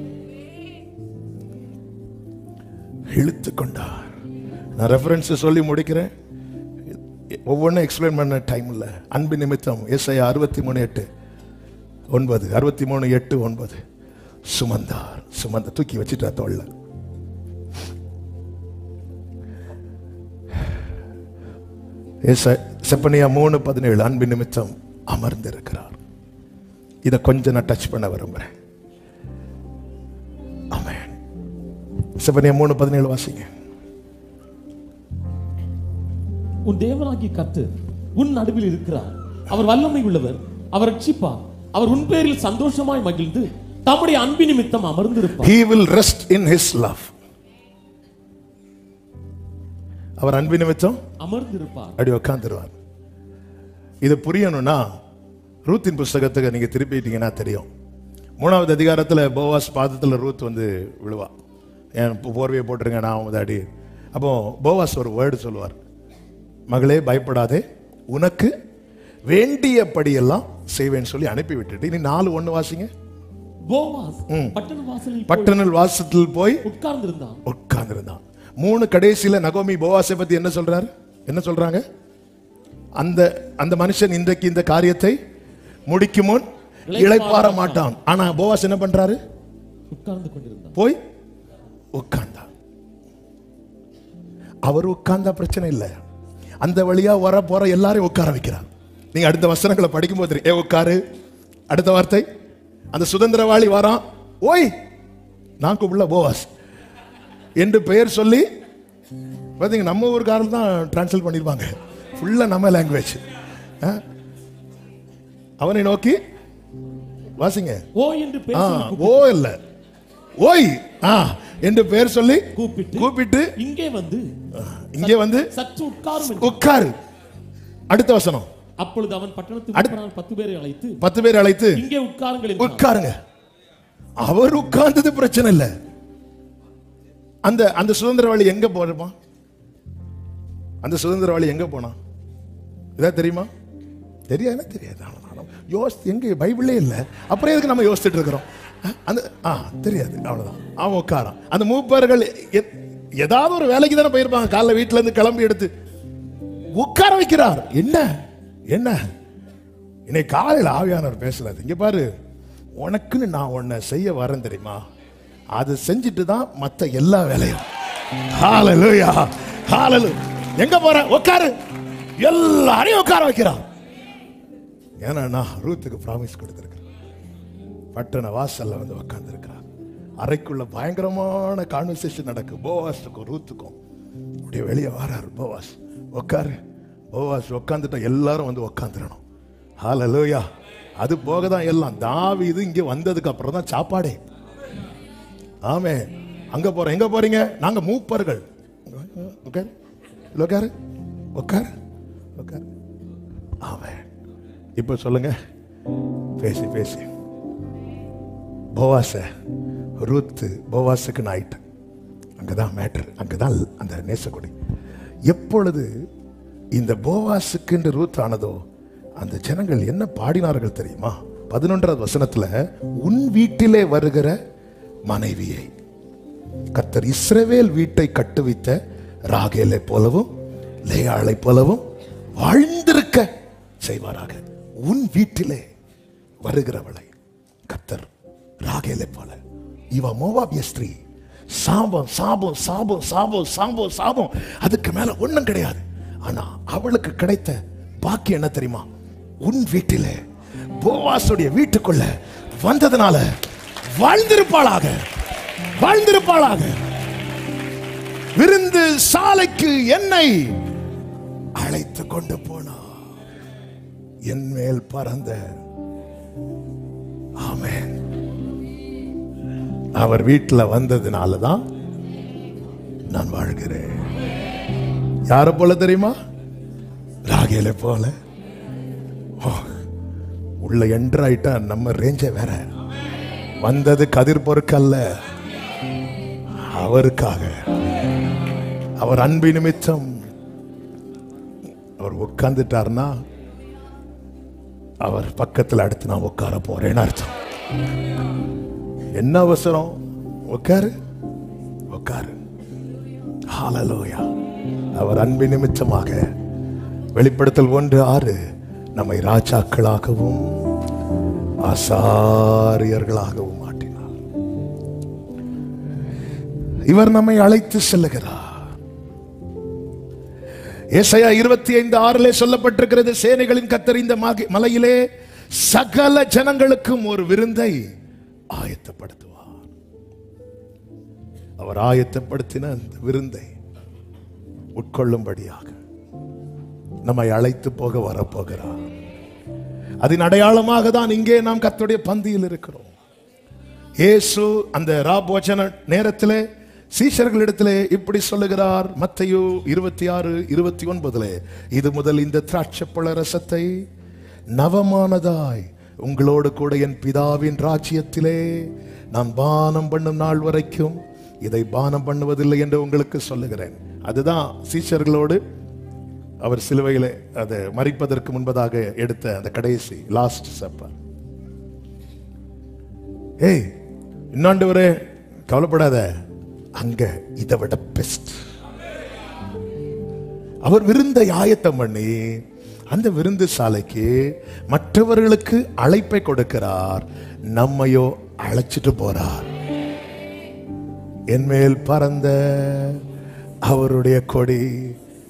இழுத்து கொண்டார் நான் ரெஃபரன்ஸ் சொல்லி முடிக்கிறேன் ஒவ்வொன்றும் எக்ஸ்பிளைன் பண்ண டைம் இல்லை அன்பு நிமித்தம் எஸ்ஐ அறுபத்தி மூணு எட்டு ஒன்பது அறுபத்தி மூணு எட்டு ஒன்பது சுமந்தார் சுமந்த தூக்கி வச்சுட்டா தோல்ல செப்பனியா மூணு பதினேழு அன்பு நிமித்தம் அமர்ந்திருக்கிறார் இதை கொஞ்சம் நான் டச் பண்ண விரும்புறேன் ஆமென் செப்பனியா மூணு பதினேழு வாசிங்க உன் தேவனாகி கர்த்தர் உன் நடுவில் இருக்கிறார் அவர் வல்லமை உள்ளவர் அவர் ரட்சிப்பார் அவர் உன் பேரில் சந்தோஷமாய் மகிழ்ந்து தம்முடைய அன்பு நிமித்தம் அமர்ந்திருப்பார் he will rest in his love அவர் அன்பு நிமித்தம் அமர்ந்திருப்பார் அப்படி உட்காந்துருவார் இது புரியணும்னா ரூத்தின் புஸ்தகத்துக்கு நீங்க திருப்பிட்டீங்கன்னா தெரியும் மூணாவது அதிகாரத்துல போவாஸ் பாதத்துல ரூத் வந்து விழுவா என் போ- போர்வையை போட்டுருங்க நான் வந்து அடி அப்போ போவாஸ் ஒரு வேர்டு சொல்லுவார் மகளே பயப்படாதே உனக்கு வேண்டியபடியெல்லாம் செய்வேன்னு சொல்லி அனுப்பி விட்டுட்டு இனி நாலு ஒண்ணு வாசிங்க போவாஸ் பட்டண வாசலில் போய் பட்டணல் வாசத்தில் போய் உட்கார்ந்திருந்தான் உட்கார்ந்திருந்தான் மூணு கடைசியில நகோமி போவாசை பத்தி என்ன சொல்றாரு என்ன சொல்றாங்க அந்த அந்த மனுஷன் இன்றைக்கு இந்த காரியத்தை முடிக்கும் முன் இளைப்பாற மாட்டான் ஆனா போவாஸ் என்ன பண்றாரு உட்கார்ந்து கொண்டிருந்தான் போய் உட்கார்ந்தார் அவர் உட்கார்ந்தா பிரச்சனை இல்லை அந்த வழியா வர போற எல்லாரையும் உட்கார வைக்கிறார் நீங்க அடுத்த வசனங்களை படிக்கும்போது தெரியும், ஏ உட்காரு அடுத்த வார்த்தை அந்த சுதந்திரவாளி வாரான் ஓய் நான் கூப்பிடல போவாஸ் என்று பெயர் சொல்லி பாத்தீங்க நம்ம ஊருக்காரர் தான் டிரான்ஸ்லேட் பண்ணிருப்பாங்க ஃபுல்லா நம்ம லாங்குவேஜ் அவனை நோக்கி வாசிங்க ஓ என்று ஆ, பேசி ஓ இல்ல ஓய் ஆ என்று பெயர் சொல்லி கூப்பிட்டு கூப்பிட்டு இங்கே வந்து இங்கே வந்து சற்று உட்காரும் என்றார். உட்காரு அடுத்த வசனம் அப்பொழுது அவன் பட்டணத்துக்கு பத்து பேரை அழைத்து பத்து பேர் அழைத்து இங்கே உட்காருங்கள் என்றான். உட்காருங்க அவர் உட்கார்ந்தது பிரச்சனை இல்ல அந்த அந்த சுதந்திரவாளி எங்க போறமா அந்த சுதந்திரவாளி எங்க போனான் இதான் தெரியுமா தெரியாது தெரியாது அவ்வளவுதான். யோசி எங்க பைபிளே இல்ல அப்புறம் எதுக்கு நம்ம யோசிச்சுட்டு இருக்கிறோம் அஹ், அந்த ஆ தெரியாது அவ்வளவுதான் அவன் உட்காரான் அந்த மூப்பர்கள் எ- ஏதாவது ஒரு வேலைக்கு தானே போயிருப்பாங்க காலைல வீட்டுல இருந்து கிளம்பி எடுத்து உட்கார வைக்கிறார் என்ன என்ன இன்னைக்கு காலையில் ஆவியானவர் பேசலாது இங்க பாரு உனக்குன்னு நான் உன்னை செய்ய வரேன் தெரியுமா அது செஞ்சுட்டு தான் மத்த எல்லா வேலையும் ஹalleluya ஹalleluya எங்க போற உட்காரு எல்லாரையும் உட்கார வைக்கிறான் ஏன்னா நான் ரூத்துக்கு ப்ராமிஸ் கொடுத்துருக்கிறேன் பட்டண வாசல்ல வந்து உட்கார்ந்துருக்கிறார் அறைக்குள்ள பயங்கரமான கான்வர்சேஷன் நடக்கு போவாஸுக்கும் ரூத்துக்கும் அப்படியே வெளியே வராரு போவாஸ் உட்காரு போவாஸ் உட்காந்துட்டா எல்லாரும் வந்து உட்காந்துடணும் ஹalleluya அது போக தான் எல்லாம் தாவீது இங்க வந்ததுக்கு அப்புறம் தான் சாப்பாடே ஆமே அங்க போறோம் எங்க போறீங்க நாங்க மூப்பர்கள் உட்காரு இல்ல உட்காரு உட்காரு உட்காரு ஆமே இப்ப சொல்லுங்க பேசி பேசி போவாச ரூத்து போவாஸுக்கு நான் ஆயிட்டேன் அங்கதான் மேட்டர் அங்கதான் அந்த நேசக்குடி எப்பொழுது இந்த போவாசுக்கு என்று ரூத் ஆனதோ அந்த ஜனங்கள் என்ன பாடினார்கள் தெரியுமா பதினொன்றாவது வசனத்துல உன் வீட்டிலே வருகிற மனைவியை கர்த்தர் இஸ்ரவேல் வீட்டை கட்டுவித்த ராகேலை போலவும் லேயாளை போலவும் வாழ்ந்திருக்க செய்வாராக உன் வீட்டிலே வருகிறவளை கர்த்தர் ராகேலை போல இவ மோவாபிய ஸ்திரீ சாபம் சாபம் சாபம் சாபம் சாபம் சாபம் அதுக்கு மேல ஒண்ணும் கிடையாது ஆனா அவளுக்கு கிடைத்த பாக்கியம் என்ன தெரியுமா உன் வீட்டிலே போவாசுடைய வீட்டுக்குள்ள வந்ததுனால வாழ்ந்திருப்பாளாக வாழ்ந்திருப்பாளாக விருந்து சாலைக்கு என்னை அழைத்து கொண்டு போனா என் மேல் பறந்த ஆமென் அவர் வீட்டில் வந்ததுனால தான் நான் வாழ்கிறேன் யார போல தெரியுமா ராகேல போல ஓ, உள்ள என்ட்ராயிட்டா நம்ம ரேஞ்சே வேற வந்தது கதிர் பொருட்கல்ல அவருக்காக அவர் அன்பு நிமித்தம் அவர் உட்கார்ந்துட்டார்னா அவர் பக்கத்தில் அடுத்து நான் உட்கார போறேன்னு அர்த்தம் என்ன அவசரம் உட்காரு உட்காரு ஹalleluya அவர் அன்பு நிமித்தமாக வெளிப்படுத்தல் ஒன்று ஆறு நம்மை ராஜாக்களாகவும் ஆசாரியர்களாகவும் மாட்டினார் இவர் நம்மை அழைத்து செல்லுகிறார் ஏசாயா இருபத்தி ஐந்து ஆறிலே சொல்லப்பட்டிருக்கிறது சேனைகளின் கத்தர் இந்த மாகி- மலையிலே சகல ஜனங்களுக்கும் ஒரு விருந்தை ஆயத்தப்படுத்துவார் அவர் ஆயத்தப்படுத்தின அந்த விருந்தை உட்கொள்ளும்படியாக நம்மை அழைத்து போக வரப்போகிறார் அதன் அடையாளமாக தான் இங்கே நாம் கர்த்தருடைய பந்தியில் இருக்கிறோம் இயேசு அந்த ராபோஜன நேரத்திலே சீஷர்களிடத்திலே இப்படி சொல்லுகிறார் மத்தையோ இருபத்தி ஆறு இருபத்தி ஒன்பதுல இது முதல் இந்த திராட்சப்பழ ரசத்தை நவமானதாய் உங்களோடு கூட என் பிதாவின் ராஜ்யத்திலே நான் பானம் பண்ணும் நாள் வரைக்கும் இதை பானம் பண்ணுவதில்லை என்று உங்களுக்கு சொல்லுகிறேன் அதுதான் சீஷர்களோடு அவர் சிலுவையிலே அதை மறிப்பதற்கு முன்பதாக எடுத்த அந்த கடைசி லாஸ்ட் சப்பர் ஏய் இன்னாண்டவரே கவலைப்படாத அங்க இதை விட பெஸ்ட் அவர் விருந்தை ஆயத்தம் பண்ணி அந்த விருந்து சாலைக்கு மற்றவர்களுக்கு அழைப்பை கொடுக்கிறார் நம்மையோ அழைச்சிட்டு போறார் என் மேல் பறந்த அவருடைய கொடி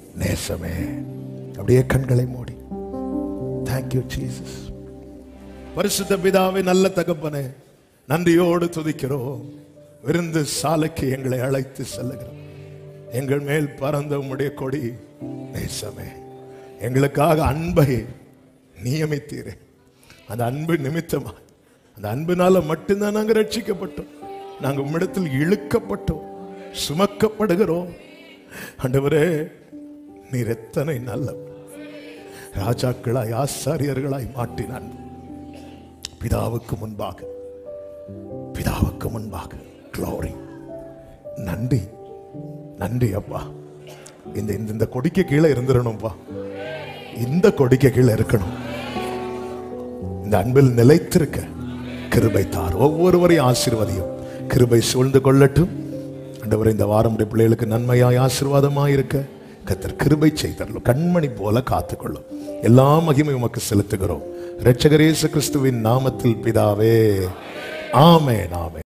நேசமே அப்படியே கண்களை மூடி தேங்க்யூ ஜீசஸ் பரிசுத்த பிதாவே நல்ல தகப்பனே நன்றியோடு துதிக்கிறோம் விருந்து சாலைக்கு எங்களை அழைத்து செல்லுகிறோம் எங்கள் மேல் பறந்த உம்முடைய கொடி நேசமே எங்களுக்காக அன்பை நியமித்தீரே அந்த அன்பு நிமித்தமா அந்த அன்பினால மட்டும்தான் நாங்க ரட்சிக்கப்பட்டோம் நாங்க உம்மிடத்தில் இழுக்கப்பட்டோம் சுமக்கப்படுகிறோம் ஆண்டவரே நீர் எத்தனை நல்ல ராஜாக்களாய் ஆசாரியர்களாய் மாட்டினான் பிதாவுக்கு முன்பாக பிதாவுக்கு முன்பாக க்ளோரி நன்றி நன்றி அப்பா இந்த இந்த இந்த கொடிக்கு கீழே இருந்துடணும்ப்பா இந்த கொடிக்கு கீழே இருக்கணும் இந்த அன்பில் நிலைத்திருக்க கிருபை தார் ஒவ்வொருவரையும் ஆசீர்வதியும் கிருபை சூழ்ந்து கொள்ளட்டும் ஆண்டவரே இந்த வாரம் உடைய பிள்ளைகளுக்கு நன்மையாய் ஆசீர்வாதமாய் இருக்க கத்தர் கிருபை செய்தரலும் கண்மணி போல காத்துக்கொள்ளும் எல்லா மகிமை உமக்கு செலுத்துகிறோம் இரட்சகர் இயேசு கிறிஸ்துவின் நாமத்தில் பிதாவே ஆமென் ஆமென்